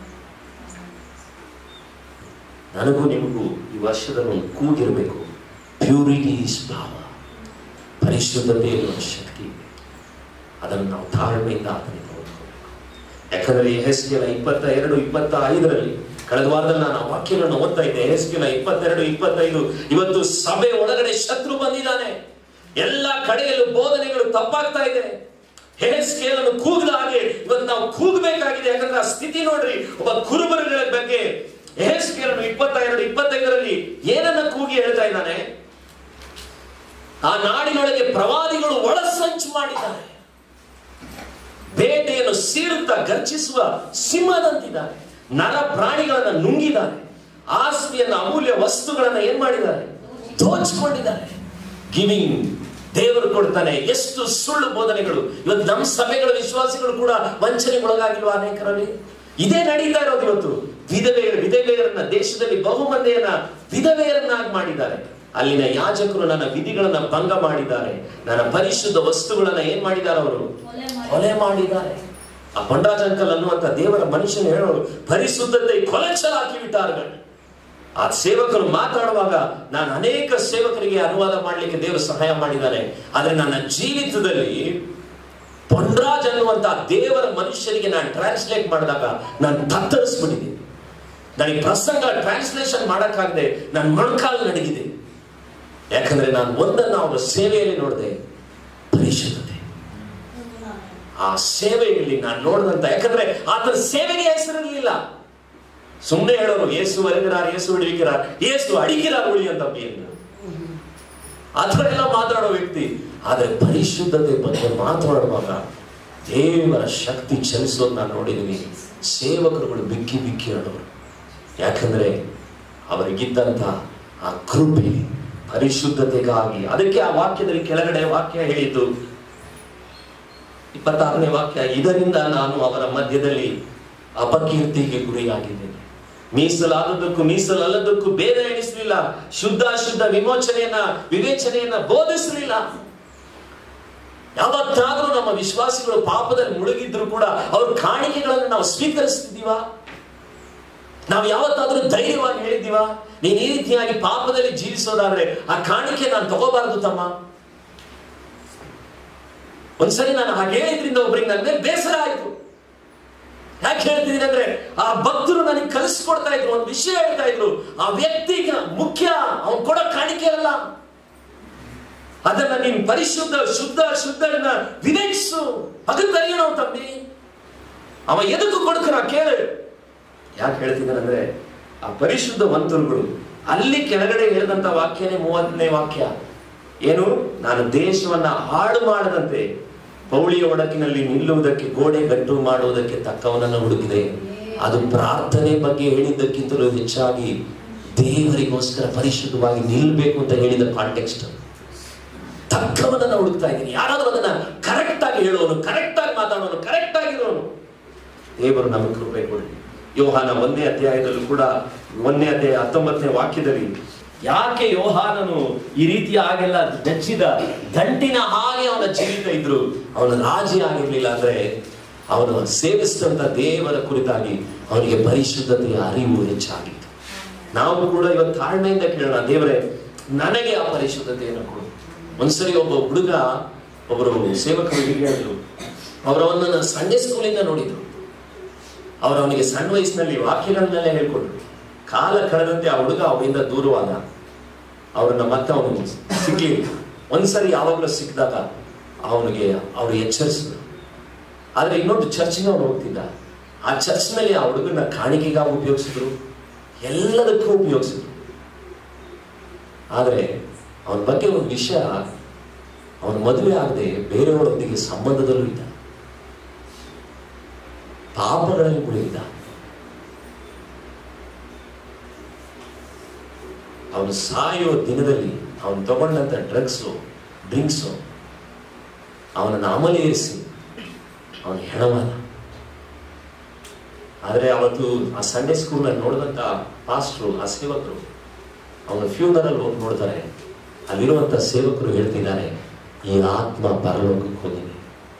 ನನಗೂ ನಿಮಗೂ ಈ ವರ್ಷದಲ್ಲಿ ಒಂದು ಕೂಗಿರಬೇಕು ಪ್ಯೂರಿಟಿ ಇಸ್ ಭಾವ ಪರಿಶುದ್ಧತೆಯಲ್ಲಿ ಒಂದು ಶಕ್ತಿ ಇದೆ ಅದನ್ನು ನಾವು ತಾಳ್ಮೆಯಿಂದ ಆತನಿಂದ ಓದ್ಕೋಬೇಕು ಯಾಕಂದ್ರೆ ಎಹೆಸ್ಕೆಲ ಇಪ್ಪತ್ತ ಎರಡು ಇಪ್ಪತ್ತ ಐದರಲ್ಲಿ ಕಳೆದ ವಾರದಲ್ಲಿ ನಾನು ಆ ವಾಕ್ಯಗಳನ್ನು ಓದ್ತಾ ಇದ್ದೆ ಎಹೆಸ್ಕೆಲ ಇಪ್ಪತ್ತೆರಡು ಇಪ್ಪತ್ತೈದು ಇವತ್ತು ಸಭೆ ಒಳಗಡೆ ಶತ್ರು ಬಂದಿದ್ದಾನೆ ಎಲ್ಲ ಕಡೆಯಲ್ಲೂ ಬೋಧನೆಗಳು ತಪ್ಪಾಗ್ತಾ ಇದೆ ಹೆಸ್ಕೇಲನ್ನು ಕೂಗದ ಹಾಗೆ ಇವತ್ತು ನಾವು ಕೂಗಬೇಕಾಗಿದೆ ಯಾಕಂದ್ರೆ ಆ ಸ್ಥಿತಿ ನೋಡ್ರಿ ಒಬ್ಬ ಕುರುಬರುಗಳ ಬಗ್ಗೆ ಹೆಸ್ಕೇಲನ್ನು ಇಪ್ಪತ್ತ ಎರಡು ಇಪ್ಪತ್ತೈದರಲ್ಲಿ ಏನನ್ನ ಕೂಗಿ ಹೇಳ್ತಾ ಇದ್ದಾನೆ ಆ ನಾಡಿನೊಳಗೆ ಪ್ರವಾದಿಗಳು ಒಳಸಂಚು ಮಾಡಿದ್ದಾರೆ ಬೇಟೆಯನ್ನು ಸೀರುತ್ತಾ ಗರ್ಜಿಸುವ ಸಿಂಹದಂತಿದ್ದಾರೆ ನರ ಪ್ರಾಣಿಗಳನ್ನ ನುಂಗಿದ್ದಾರೆ ಆಸ್ತಿಯನ್ನ ಅಮೂಲ್ಯ ವಸ್ತುಗಳನ್ನ ಏನ್ ಮಾಡಿದ್ದಾರೆ ದೋಚಿಕೊಂಡಿದ್ದಾರೆ ಗಿವಿಂಗ್ ದೇವರು ಕೊಡ್ತಾನೆ ಎಷ್ಟು ಸುಳ್ಳು ಬೋಧನೆಗಳು ಇವತ್ತು ನಮ್ಮ ಸಭೆಗಳ ವಿಶ್ವಾಸಿಗಳು ಕೂಡ ವಂಚನೆಗೊಳಗಾಗಿಲ್ವಾ ಅನೇಕರಲ್ಲಿ ಇದೇ ನಡೀತಾ ಇರೋದು ಇವತ್ತು ವಿಧವೆಯರ ವಿಧವೆಯರನ್ನ ದೇಶದಲ್ಲಿ ಬಹುಮಂದಿಯನ್ನ ವಿಧವೆಯರನ್ನಾಗಿ ಮಾಡಿದ್ದಾರೆ ಅಲ್ಲಿನ ಯಾಜಕರು ನನ್ನ ವಿಧಿಗಳನ್ನ ಭಂಗ ಮಾಡಿದ್ದಾರೆ ನನ್ನ ಪರಿಶುದ್ಧ ವಸ್ತುಗಳನ್ನ ಏನ್ ಮಾಡಿದ್ದಾರೆ ಅವರು ಕೊಲೆ ಮಾಡಿದ್ದಾರೆ ಆ ಪಂಡಾಜ್ ಅಂಕಲ್ ಅನ್ನುವಂತ ದೇವರ ಮನುಷ್ಯನ ಹೇಳೋರು ಪರಿಶುದ್ಧತೆ ಕೊಲೆಚ್ಚಲಾಕಿ ಬಿಟ್ಟಾர்கள் ಆ ಸೇವಕರು ಮಾತಾಡುವಾಗ ನಾನು ಅನೇಕ ಸೇವಕರಿಗೆ ಅನುವಾದ ಮಾಡಲಿಕ್ಕೆ ದೇವರು ಸಹಾಯ ಮಾಡಿದ್ದಾರೆ ಆದ್ರೆ ನನ್ನ ಜೀವಿತದಲ್ಲಿ ಪೊಂಡ್ರಾಜ್ ಅನ್ನುವಂತ ದೇವರ ಮನುಷ್ಯರಿಗೆ ನಾನು ಟ್ರಾನ್ಸ್ಲೇಟ್ ಮಾಡಿದಾಗ ನಾನು ತತ್ತರಿಸ್ಬಿಟ್ಟಿದ್ದೀನಿ ನನಗೆ ಪ್ರಸಂಗ ಟ್ರಾನ್ಸ್ಲೇಷನ್ ಮಾಡಕ್ಕಾಗದೆ ನನ್ನ ಮೊಣಕಾಲು ನಡಗಿದೆ ಯಾಕಂದ್ರೆ ನಾನು ಒಂದನ್ನು ಅವರ ಸೇವೆಯಲ್ಲಿ ನೋಡಿದೆ ಪರಿಶುದ್ಧತೆ ಆ ಸೇವೆಯಲ್ಲಿ ನಾನು ನೋಡಿದಂತ ಯಾಕಂದ್ರೆ ಆತನ ಸೇವೆಗೆ ಹೆಸರಿರಲಿಲ್ಲ ಸುಮ್ಮನೆ ಹೇಳೋರು ಏಸು ಅರಿಗಿರಾರ್ ಏಸು ಹಿಡಿಗಿರಾರ್ ಏಸು ಅಡಿಗಿರಾರ್ ಉಳಿ ಅಂತ ಏನು ಆ ಥರ ಎಲ್ಲ ಮಾತಾಡೋ ವ್ಯಕ್ತಿ ಆದ್ರೆ ಪರಿಶುದ್ಧತೆ ಬಗ್ಗೆ ಮಾತನಾಡುವಾಗ ದೇವರ ಶಕ್ತಿ ಚಲಿಸೋದು ನಾನು ನೋಡಿದ್ದೀನಿ ಸೇವಕರುಗಳು ಬಿಕ್ಕಿ ಬಿಕ್ಕಿ ಹೇಳೋರು ಯಾಕಂದ್ರೆ ಅವರಿಗಿದ್ದಂತ ಆ ಕೃಪೆ ಪರಿಶುದ್ಧತೆಗಾಗಿ ಅದಕ್ಕೆ ಆ ವಾಕ್ಯದಲ್ಲಿ ಕೆಳಗಡೆ ವಾಕ್ಯ ಹೇಳಿದ್ದು ಇಪ್ಪತ್ತಾರನೇ ವಾಕ್ಯ ಇದರಿಂದ ನಾನು ಅವರ ಮಧ್ಯದಲ್ಲಿ ಅಪಕೀರ್ತಿಗೆ ಗುರಿಯಾಗಿದ್ದೇನೆ ಮೀಸಲಾದದಕ್ಕೂ ಮೀಸಲಲ್ಲದಕ್ಕೂ ಭೇದ ಎಣಿಸಲಿಲ್ಲ ಶುದ್ಧ ಅಶುದ್ಧ ವಿಮೋಚನೆಯನ್ನ ವಿವೇಚನೆಯನ್ನ ಬೋಧಿಸಲಿಲ್ಲ ಯಾವತ್ತಾದ್ರೂ ನಮ್ಮ ವಿಶ್ವಾಸಿಗಳು ಪಾಪದಲ್ಲಿ ಮುಳುಗಿದ್ರು ಕೂಡ ಅವ್ರ ಕಾಣಿಕೆಗಳನ್ನು ನಾವು ಸ್ವೀಕರಿಸ್ತಿದ್ದೀವ ನಾವು ಯಾವತ್ತಾದ್ರೂ ಧೈರ್ಯವಾಗಿ ಹೇಳಿದ್ದೀವ ನೀನ್ ಈ ರೀತಿಯಾಗಿ ಪಾಪದಲ್ಲಿ ಜೀವಿಸೋದಾದ್ರೆ ಆ ಕಾಣಿಕೆ ನಾನು ತಗೋಬಾರದು ತಮ್ಮ ಒಂದ್ಸರಿ ನಾನು ಹಾಗೆ ಹೇಳಿದ್ರಿಂದ ಒಬ್ರಿಗೆ ನನ್ನ ಮೇಲೆ ಬೇಸರ ಆಯ್ತು ಯಾಕೆ ಹೇಳ್ತಿದ್ದೀನಿ ಅಂದ್ರೆ ಆ ಭಕ್ತರು ನನಗೆ ಕಲಿಸ್ಕೊಡ್ತಾ ಇದ್ರು ಒಂದು ವಿಷಯ ಹೇಳ್ತಾ ಇದ್ರು ಆ ವ್ಯಕ್ತಿಗೆ ಮುಖ್ಯ ಅವನ್ ಕೊಡೋ ಕಾಣಿಕೆ ಅಲ್ಲ ಅದನ್ನ ನೀನ್ ಪರಿಶುದ್ಧ ಶುದ್ಧ ಶುದ್ಧನ ವಿವೇಚಿಸು ಅಗತ್ತರಿಯಣೋ ತಮ್ಮಿ ಅವ ಎದಕ್ಕೂ ಕೊಡ್ತಾನ ಕೇಳು ಯಾಕೆ ಹೇಳ್ತಿದ್ದಾನೆ ಅಂದ್ರೆ ಆ ಪರಿಶುದ್ಧ ಮಂತ್ರಗಳು ಅಲ್ಲಿ ಕೆಳಗಡೆ ಹೇಳಿದಂತ ವಾಕ್ಯನೇ ಮೂವತ್ತನೇ ವಾಕ್ಯ ಏನು ನಾನು ದೇಶವನ್ನ ಹಾಳು ಮಾಡದಂತೆ ಪೌಳಿಯ ಒಡಕಿನಲ್ಲಿ ನಿಲ್ಲುವುದಕ್ಕೆ ಗೋಡೆ ಗಟ್ಟು ಮಾಡುವುದಕ್ಕೆ ತಕ್ಕವನನ್ನು ಹುಡುಕಿದೆ ಅದು ಪ್ರಾರ್ಥನೆ ಬಗ್ಗೆ ಹೇಳಿದ್ದಕ್ಕಿಂತಲೂ ಹೆಚ್ಚಾಗಿ ದೇವರಿಗೋಸ್ಕರ ಪರಿಶುದ್ಧವಾಗಿ ನಿಲ್ಬೇಕು ಅಂತ ಹೇಳಿದ ಕಾಂಟೆಕ್ಸ್ಟ್ ತಕ್ಕವನನ್ನ ಹುಡುಕ್ತಾ ಇದ್ದೀನಿ ಯಾರಾದ್ರೂ ಅದನ್ನ ಕರೆಕ್ಟ್ ಆಗಿ ಹೇಳೋನು ಕರೆಕ್ಟ್ ಆಗಿ ಮಾತಾಡೋನು ಕರೆಕ್ಟ್ ಆಗಿರೋನು ದೇವರು ನಮಗೆ ಕೃಪೆ ಕೊಡಲಿ ಯೋಹಾನ ಒಂದನೇ ಅಧ್ಯಾಯದಲ್ಲೂ ಕೂಡ ಒಂದನೇ ಅಧ್ಯಾಯ ಹತ್ತೊಂಬತ್ತನೇ ವಾಕ್ಯದಲ್ಲಿ ಯಾಕೆ ಯೋಹಾನನು ಈ ರೀತಿಯ ಹಾಗೆಲ್ಲ ಬೆಚ್ಚಿದ ಗಂಟಿನ ಹಾಗೆ ಅವನ ಜೀವಿತ ಇದ್ರು ಅವನ ರಾಜಿ ಆಗಿರ್ಲಿಲ್ಲ ಅಂದ್ರೆ ಅವನು ಸೇವಿಸಿದಂತ ದೇವರ ಕುರಿತಾಗಿ ಅವನಿಗೆ ಪರಿಶುದ್ಧತೆಯ ಅರಿವು ಹೆಚ್ಚಾಗಿತ್ತು ನಾವು ಕೂಡ ಇವತ್ತು ತಾಳ್ಮೆಯಿಂದ ಕೇಳೋಣ ದೇವರೇ ನನಗೆ ಆ ಪರಿಶುದ್ಧತೆಯನ್ನು ಕೊಡು ಒಂದ್ಸರಿ ಒಬ್ಬ ಹುಡುಗ ಒಬ್ಬರು ಸೇವಕರು ಹೀಗೆ ಹೇಳಿದ್ರು ಅವರು ಅವನನ್ನ ಸಂಡೇ ಸ್ಕೂಲಿಂದ ನೋಡಿದ್ರು ಅವರು ಅವನಿಗೆ ಸಣ್ಣ ವಯಸ್ಸಿನಲ್ಲಿ ವಾಕ್ಯಗಳನ್ನೆಲ್ಲ ಹೇಳ್ಕೊಟ್ರು ಕಾಲ ಕಳೆದಂತೆ ಆ ಹುಡುಗ ಅವರಿಂದ ದೂರವಾದ ಅವ್ರನ್ನ ಮತ್ತೆ ಅವನು ಸಿಗ್ಲಿಲ್ಲ ಒಂದ್ಸರಿ ಯಾವಾಗಲೂ ಸಿಕ್ಕಿದಾಗ ಅವನಿಗೆ ಅವರು ಎಚ್ಚರಿಸಿದ್ರು ಆದ್ರೆ ಇನ್ನೊಂದು ಚರ್ಚಿಗೆ ಅವನು ಹೋಗ್ತಿದ್ದ ಆ ಚರ್ಚ್ನಲ್ಲಿ ಆ ಹುಡುಗನ ಕಾಣಿಕೆಗಾಗಿ ಉಪಯೋಗಿಸಿದ್ರು ಎಲ್ಲದಕ್ಕೂ ಉಪಯೋಗಿಸಿದ್ರು ಆದ್ರೆ ಅವನ ಬಗ್ಗೆ ಒಂದು ವಿಷಯ ಅವನ ಮದುವೆ ಆಗದೆ ಬೇರೆಯವರೊಂದಿಗೆ ಸಂಬಂಧದಲ್ಲೂ ಇದ್ದ ಪಾಪಗಳಲ್ಲಿ ಮುಳುಗಿದ್ದ ಅವನು ಸಾಯುವ ದಿನದಲ್ಲಿ ಅವನು ತಗೊಂಡಂತ ಡ್ರಗ್ಸು ಡ್ರಿಂಕ್ಸು ಅವನನ್ನು ಅಮಲೇರಿಸಿ ಅವನು ಹೆಣವಾದ ಆದರೆ ಅವತ್ತು ಆ ಸಂಡೇ ಸ್ಕೂಲ್ನಲ್ಲಿ ನೋಡಿದಂತ ಪಾಸ್ಟ್ರು ಆ ಸೇವಕರು ಅವನ ಫ್ಯೂನರಲ್ಲಿ ಹೋಗಿ ನೋಡ್ತಾರೆ ಅಲ್ಲಿರುವಂತ ಸೇವಕರು ಹೇಳ್ತಿದ್ದಾರೆ ಈ ಆತ್ಮ ಪರಲೋಕಕ್ಕೆ ಹೋಗಿದೆ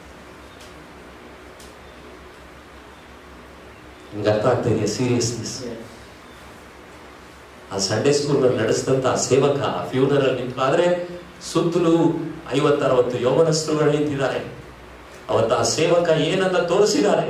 ನಿಮ್ಗೆ ಅರ್ಥ ಆಗ್ತಾ ಇದೆಯಾ ಸೀರಿಯಸ್ನೆಸ್ ಆ ಸಂಡೇ ಸ್ಕೂಲ್ ನಡೆಸಿದಂತ ಆ ಸೇವಕ ಆ ಫ್ಯೂನರಲ್ಲಿ ನಿಂತು ಆದ್ರೆ ಸುತ್ತಲೂ ಐವತ್ತು ಅರವತ್ತು ಯೌವನಸ್ಥರುಗಳು ನಿಂತಿದ್ದಾರೆ ಅವತ್ತ ಆ ಸೇವಕ ಏನನ್ನ ತೋರಿಸಿದ್ದಾರೆ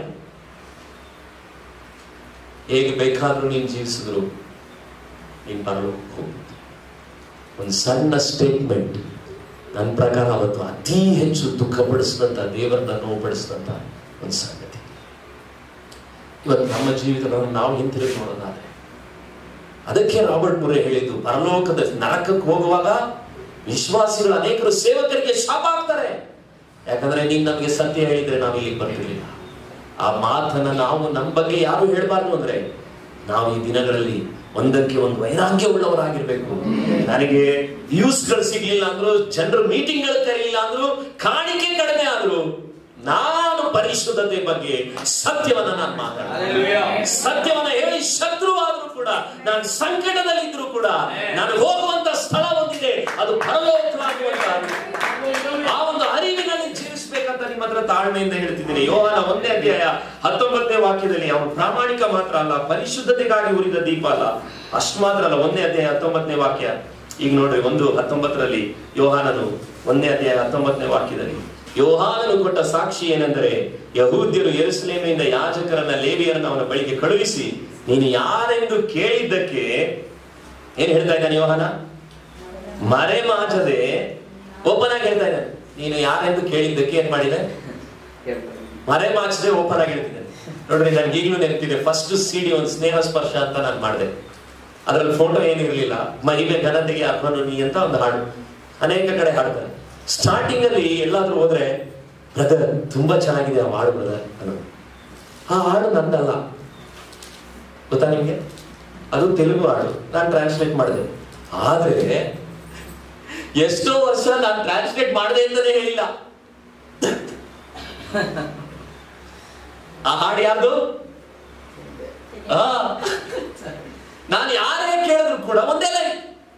ಹೇಗೆ ಬೇಕಾದ್ರೂ ನೀನು ಜೀವಿಸಿದ್ರು ನೀನ್ ಪರಲೋಕಕ್ಕೆ ಹೋಗ್ಬೋದು ಒಂದು ಸಣ್ಣ ಸ್ಟೇಟ್ಮೆಂಟ್ ನನ್ನ ಪ್ರಕಾರ ಅವತ್ತು ಅತಿ ಹೆಚ್ಚು ದುಃಖ ಪಡಿಸಿದಂತ ದೇವರನ್ನ ನೋವು ಪಡಿಸಿದಂತ ಒಂದು ಸಂಗತಿ ಇವತ್ತು ನಮ್ಮ ಜೀವಿತಗಳನ್ನು ನಾವು ಹಿಂತಿರುಗಿ ನೋಡೋದಾದ್ರೆ ಅದಕ್ಕೆ ರಾಬರ್ಟ್ ಮುರೆ ಹೇಳಿದ್ದು ಪರಲೋಕದ ನರಕಕ್ಕೆ ಹೋಗುವಾಗ ವಿಶ್ವಾಸಿಗಳು ಅನೇಕರು ಸೇವಕರಿಗೆ ಶಾಪ ಆಗ್ತಾರೆ ಯಾಕಂದ್ರೆ ನೀನ್ ನಮಗೆ ಸತ್ಯ ಹೇಳಿದ್ರೆ ನಾವು ಇಲ್ಲಿಗೆ ಬರ್ತಿರ್ಲಿಲ್ಲ ಆ ಮಾತನ್ನ ನಾವು ನಮ್ಮ ಬಗ್ಗೆ ಯಾರು ಹೇಳಬಾರ್ದು ಅಂದ್ರೆ ನಾವು ಈ ದಿನಗಳಲ್ಲಿ ಒಂದಕ್ಕೆ ಒಂದು ವೈರಾಗ್ಯ ಉಳ್ಳವರಾಗಿರ್ಬೇಕು ನನಗೆ ವ್ಯೂಸ್ಗಳು ಸಿಗ್ಲಿಲ್ಲ ಅಂದ್ರು ಜನರು ಮೀಟಿಂಗ್ಗಳು ಕರೀಲಿಲ್ಲ ಅಂದ್ರು ಕಾಣಿಕೆ ಕಡಿಮೆ ಆದ್ರು ನಾನು ಪರಿಶುದ್ಧತೆ ಬಗ್ಗೆ ಸತ್ಯವನ್ನ ನಾನು ಮಾತಾಡ ಸತ್ಯವನ್ನ ಹೇಳಿ ಶತ್ರುವಾದ್ರೂ ಕೂಡ ನಾನು ಸಂಕಟದಲ್ಲಿದ್ರು ಕೂಡ ನಾನು ಹೋಗುವಂತ ಸ್ಥಳ ಒಂದಿದೆ ಅದು ಪರಲೋಕವಾಗುವಂತ ಆ ಒಂದು ಅರಿವಿನಲ್ಲಿ ಜೀವಿಸ್ಬೇಕಂತ ನಿಮ್ಮ ಹತ್ರ ತಾಳ್ಮೆಯಿಂದ ಹೇಳ್ತಿದ್ದೀನಿ ಯೋಹಾನ ಒಂದೇ ಅಧ್ಯಾಯ ಹತ್ತೊಂಬತ್ತನೇ ವಾಕ್ಯದಲ್ಲಿ ಅವನು ಪ್ರಾಮಾಣಿಕ ಮಾತ್ರ ಅಲ್ಲ ಪರಿಶುದ್ಧತೆಗಾಗಿ ಉರಿದ ದೀಪ ಅಲ್ಲ ಅಷ್ಟು ಮಾತ್ರ ಅಲ್ಲ ಒಂದೇ ಅಧ್ಯಾಯ ಹತ್ತೊಂಬತ್ತನೇ ವಾಕ್ಯ ಈಗ ನೋಡ್ರಿ ಒಂದು ಹತ್ತೊಂಬತ್ತರಲ್ಲಿ ಯೋಹಾನನು ಒಂದೇ ಅಧ್ಯಾಯ ಹತ್ತೊಂಬತ್ತನೇ ವಾಕ್ಯದಲ್ಲಿ ಯೋಹಾನನು ಕೊಟ್ಟ ಸಾಕ್ಷಿ ಏನೆಂದರೆ ಯಹೂದ್ಯರು ಯೆರೂಸಲೇಮಿನಿಂದ ಯಾಜಕರನ್ನ ಲೇವಿಯರನ್ನ ಅವನ ಬಳಿಗೆ ಕಳುಹಿಸಿ ನೀನು ಯಾರೆಂದು ಕೇಳಿದ್ದಕ್ಕೆ ಏನ್ ಹೇಳ್ತಾ ಇದ್ದಾನೆ ಯೋಹಾನ ಮರೆ ಮಾಚದೆ ಓಪನ್ ಆಗಿ ಹೇಳ್ತಾ ಇದ್ದಾನೆ ನೀನು ಯಾರೆಂದು ಕೇಳಿದ್ದಕ್ಕೆ ಏನ್ ಮಾಡಿದೆ ಮರೆ ಮಾಚದೆ ಓಪನ್ ಆಗಿ ಹೇಳ್ತಿದ್ದಾನೆ ನೋಡ್ರಿ ನನ್ಗೆ ಈಗಲೂ ನೆನಪಿದೆ ಫಸ್ಟ್ ಸಿಡಿ ಒಂದು ಸ್ನೇಹ ಸ್ಪರ್ಶ ಅಂತ ನಾನು ಮಾಡಿದೆ ಅದ್ರಲ್ಲಿ ಫೋಟೋ ಏನಿರ್ಲಿಲ್ಲ ಮಹಿಮೆ ಘನತೆಗೆ ಅರ್ಹನು ನೀ ಅಂತ ಒಂದು ಹಾಡು ಅನೇಕ ಕಡೆ ಹಾಡ್ತಾರೆ ಸ್ಟಾರ್ಟಿಂಗ್ ಅಲ್ಲಿ ಎಲ್ಲಾದ್ರೂ ಹೋದ್ರೆ ಬ್ರದರ್ ತುಂಬಾ ಚೆನ್ನಾಗಿದೆ ಆ ಹಾಡು ಬ್ರದರ್ ಅನ್ನೋದು ಆ ಹಾಡು ನಂದಲ್ಲ ಗೊತ್ತಾ ನಿಮ್ಗೆ ಅದು ತೆಲುಗು ಹಾಡು ನಾನು ಟ್ರಾನ್ಸ್ಲೇಟ್ ಮಾಡಿದೆ ಆದ್ರೆ ಎಷ್ಟೋ ವರ್ಷ ನಾನು ಟ್ರಾನ್ಸ್ಲೇಟ್ ಮಾಡಿದೆ ಅಂತಾನೆ ಹೇಳಿಲ್ಲ ಆ ಹಾಡು ಯಾರ್ದು ಆ ನಾನು ಯಾರೇ ಕೇಳಿದ್ರು ಕೂಡ ಒಂದೇ ಲೈನ್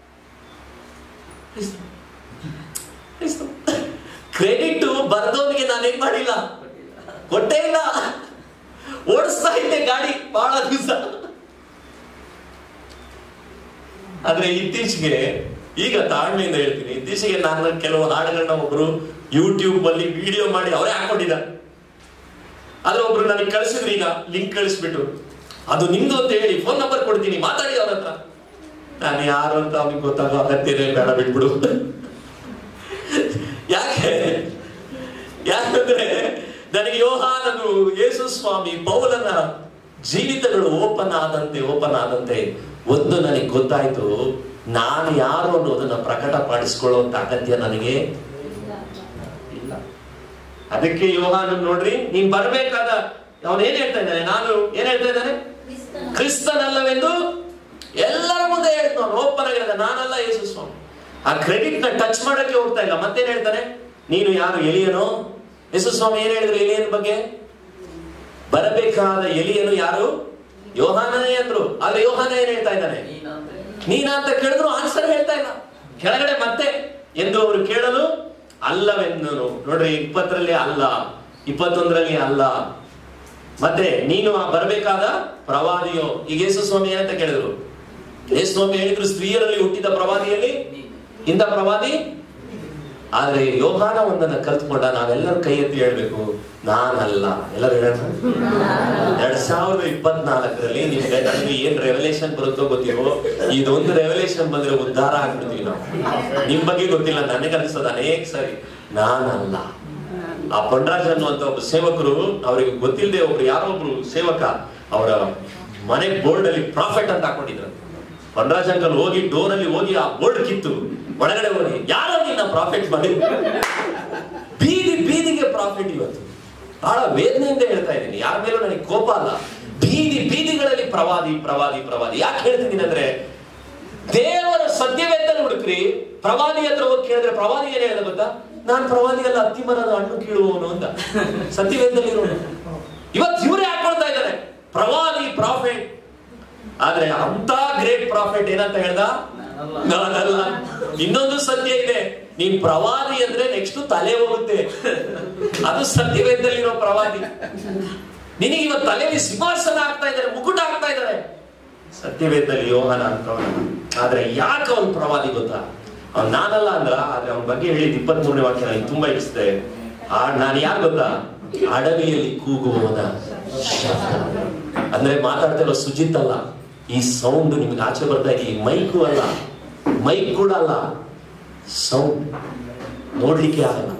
ಕ್ರೆಡಿಟ್ ಬರ್ದವನಿಗೆ ನಾನೇನ್ ಮಾಡಿಲ್ಲ ಕೊಟ್ಟೇ ಇಲ್ಲ ಓಡಿಸ್ತಾ ಇದ್ದೆ ಗಾಡಿ ಬಹಳ ದಿವಸ ಆದ್ರೆ ಇತ್ತೀಚೆಗೆ ಈಗ ತಾಳ್ಮೆಯಿಂದ ಹೇಳ್ತೀನಿ ಇತ್ತೀಚೆಗೆ ನಾನು ಕೆಲವು ಹಾಡುಗಳನ್ನ ಒಬ್ರು ಯೂಟ್ಯೂಬ್ ಅಲ್ಲಿ ವಿಡಿಯೋ ಮಾಡಿ ಅವರೇ ಹಾಕೊಂಡಿದ್ದಾರೆ ಆದ್ರೆ ಒಬ್ರು ನನಗೆ ಕಳಿಸಿದ್ರು ಈಗ ಲಿಂಕ್ ಕಳಿಸ್ಬಿಟ್ಟು ಅದು ನಿಮ್ದು ಅಂತ ಹೇಳಿ ಫೋನ್ ನಂಬರ್ ಕೊಡ್ತೀನಿ ಮಾತಾಡಿ ಅವ್ರ ಹತ್ರ ನಾನು ಯಾರು ಅಂತ ಅವ್ನಿಗೆ ಗೊತ್ತಾಗೋ ಅಗತ್ಯನೇ ಬೇಡ ಬಿಟ್ಬಿಡು ಯಾಕೆ ಯಾಕಂದ್ರೆ ನನಗೆ ಯೋಹಾನನು ಯೇಸು ಸ್ವಾಮಿ ಪೌಲನ ಜೀವಿತಗಳು ಓಪನ್ ಆದಂತೆ ಓಪನ್ ಆದಂತೆ ಒಂದು ನನಗೆ ಗೊತ್ತಾಯ್ತು ನಾನು ಯಾರು ಅನ್ನೋದನ್ನ ಪ್ರಕಟಪಡಿಸ್ಕೊಳ್ಳುವಂತ ಅಗತ್ಯ ನನಗೆ ಇಲ್ಲ ಅದಕ್ಕೆ ಯೋಹಾನ ನೋಡ್ರಿ ನೀನ್ ಬರ್ಬೇಕಾದ ಅವನು ಏನ್ ಹೇಳ್ತಾ ಇದ್ದಾನೆ ನಾನು ಏನ್ ಹೇಳ್ತಾ ಇದ್ದಾನೆ ಕ್ರಿಸ್ತನಲ್ಲವೆಂದು ಎಲ್ಲರ ಮುಂದೆ ಹೇಳ್ತಾನೆ ಅವನು ಓಪನ್ ಆಗಿರೋದ ನಾನಲ್ಲ ಯೇಸು ಸ್ವಾಮಿ ಆ ಕ್ರೆಡಿಟ್ ನ ಟಚ್ ಮಾಡಕ್ಕೆ ಹೋಗ್ತಾ ಇಲ್ಲ ಮತ್ತೇನ್ ಹೇಳ್ತಾನೆ ನೀನು ಯಾರು ಎಲಿಯನೋ ಯೇಸು ಸ್ವಾಮಿ ಏನ್ ಹೇಳಿದ್ರು ಎಲಿಯನ್ ಬಗ್ಗೆ ಬರಬೇಕಾದ ಎಲಿಯನು ಯಾರು ಯೋಹಾನನೇ ಅಂದ್ರು ಆದ್ರೆ ಯೋಹಾನ ಏನ್ ಹೇಳ್ತಾ ಇದ್ದಾನೆ ನೀನಾ ಅಂತ ಕೇಳಿದ್ರು ಆನ್ಸರ್ ಹೇಳ್ತಾ ಇಲ್ಲ ಕೆಳಗಡೆ ಮತ್ತೆ ಎಂದು ಅವರು ಕೇಳಲು ಅಲ್ಲವೆಂದನು ನೋಡ್ರಿ ಇಪ್ಪತ್ತರಲ್ಲಿ ಅಲ್ಲ ಇಪ್ಪತ್ತೊಂದರಲ್ಲಿ ಅಲ್ಲ ಮತ್ತೆ ನೀನು ಆ ಬರಬೇಕಾದ ಪ್ರವಾದಿಯೋ ಈಗ ಯೇಸು ಸ್ವಾಮಿ ಏನಂತ ಕೇಳಿದ್ರು ಯೇಸು ಸ್ವಾಮಿ ಹೇಳಿದ್ರು ಸ್ತ್ರೀಯರಲ್ಲಿ ಹುಟ್ಟಿದ ಪ್ರವಾದಿಯಲ್ಲಿ ಇಂಥ ಪ್ರವಾದಿ ಆದ್ರೆ ಯೋಹಾನ ಒಂದನ್ನ ಕಲ್ತ್ಕೊಂಡ ನಾವೆಲ್ಲರೂ ಕೈ ಎತ್ತಿ ಹೇಳ್ಬೇಕು ನಾನಲ್ಲ ಎಲ್ಲರೂ ಹೇಳೋಣ ಎರಡ್ ಸಾವಿರದ ಇಪ್ಪತ್ನಾಲ್ಕರಲ್ಲಿ ನಿಮ್ಗೆ ನನಗೆ ಏನ್ ರೆವಲ್ಯೂಷನ್ ಬರುತ್ತೋ ಗೊತ್ತಿರೋ ಇದೊಂದು ರೆವಲ್ಯೂಷನ್ ಬಂದ್ರೆ ಉದ್ಧಾರ ಆಗ್ಬಿಡ್ತೀವಿ ನಾವು ನಿಮ್ ಬಗ್ಗೆ ಗೊತ್ತಿಲ್ಲ ನನಗೆ ಅನ್ಸೋದು ಅನೇಕ ಸರಿ ನಾನಲ್ಲ ಆ ಪಂಡ್ರಾಜ್ ಅನ್ನುವಂತ ಒಬ್ಬ ಸೇವಕರು ಅವರಿಗೆ ಗೊತ್ತಿಲ್ಲದೆ ಒಬ್ರು ಯಾರೋ ಒಬ್ರು ಸೇವಕ ಅವರ ಮನೆ ಬೋರ್ಡ್ ಅಲ್ಲಿ ಪ್ರಾಫಿಟ್ ಅಂತ ಹಾಕೊಂಡಿದ್ರು ಪಂಡ್ರಾಜ್ ಅಂಕಲ್ ಹೋಗಿ ಡೋರ್ ಅಲ್ಲಿ ಹೋಗಿ ಆ ಬೋರ್ಡ್ ಕಿತ್ತು ಒಳಗಡೆ ಹೋಗಿ ಯಾರೋ ನಿನ್ನ ಪ್ರಾಫಿಟ್ ಮಾಡಿ ಬೀದಿ ಬೀದಿಗೆ ಪ್ರಾಫಿಟ್ ಇವತ್ತು ಬಹಳ ವೇದನೆಯಿಂದ ಹೇಳ್ತಾ ಇದ್ದೀನಿ ಯಾರ ಮೇಲೂ ನನಗೆ ಕೋಪ ಅಲ್ಲ ಬೀದಿ ಬೀದಿಗಳಲ್ಲಿ ಪ್ರವಾದಿ ಪ್ರವಾದಿ ಪ್ರವಾದಿ ಯಾಕೆ ಹೇಳ್ತಿದ್ದೀನಿ ಅಂದ್ರೆ ದೇವರ ಸತ್ಯವೇತನ ಹುಡುಕ್ರಿ ಪ್ರವಾದಿ ಹತ್ರ ಹೋಗಿ ಕೇಳಿದ್ರೆ ಪ್ರವಾದಿ ಏನ್ ಹೇಳಿದ ಗೊತ್ತಾ ನಾನ್ ಪ್ರವಾದಿ ಅಲ್ಲ ಅತ್ತಿ ಮರದ ಹಣ್ಣು ಕೀಳುವವನು ಅಂತ ಸತ್ಯವೇದದಲ್ಲಿ ಇರೋನು ಇವತ್ತು ಇವರೇ ಹಾಕೊಳ್ತಾ ಇದ್ದಾರೆ ಪ್ರವಾದಿ ಪ್ರಾಫಿಟ್ ಆದ್ರೆ ಅಂತ ಗ್ರೇಟ್ ಪ್ರಾಫಿಟ್ ಏನಂತ ಹೇಳ್ದ ನಾನಲ್ಲ ಇನ್ನೊಂದು ಸತ್ಯ ಇದೆ ನೀನ್ ಪ್ರವಾದಿ ಅಂದ್ರೆ ನೆಕ್ಸ್ಟ್ ತಲೆ ಹೋಗುತ್ತೆ ಅದು ಸತ್ಯವೇದಲ್ಲಿರೋ ಪ್ರವಾದಿ ನಿನಗೆ ಇವತ್ತು ತಲೆಯಲ್ಲಿ ಸಿಂಹಾಸನ ಆಗ್ತಾ ಇದ್ದಾರೆ ಮುಕುಟ ಆಗ್ತಾ ಇದ್ದಾರೆ ಸತ್ಯವೇದದಲ್ಲಿ ಯೋಹನ ಅಂತವನ ಆದ್ರೆ ಯಾಕೆ ಅವನ್ ಪ್ರವಾದಿ ಗೊತ್ತಾ ಅವ್ನ್ ನಾನಲ್ಲ ಅಂದ್ರ ಆದ್ರೆ ಅವನ ಬಗ್ಗೆ ಹೇಳಿದ ಇಪ್ಪತ್ತ್ ಮೂರನೇ ವಾಕ್ಯ ನನಗೆ ತುಂಬಾ ಇಡಿಸಿದೆ ಆ ನಾನು ಯಾರು ಗೊತ್ತಾ ಅಡವಿಯಲ್ಲಿ ಕೂಗುವವನ ಶಬ್ದ ಅಂದ್ರೆ ಮಾತಾಡ್ತಾ ಇರೋ ಸುಜಿತ್ ಅಲ್ಲ ಈ ಸೌಂಡ್ ನಿಮ್ಗೆ ಆಚೆ ಬರ್ತಾ ಇದೆ ಈ ಮೈಕು ಅಲ್ಲ ಮೈಕ್ ಕೂಡ ಅಲ್ಲ ಸೌಂಡ್ ನೋಡ್ಲಿಕ್ಕೆ ಆಗಲ್ಲ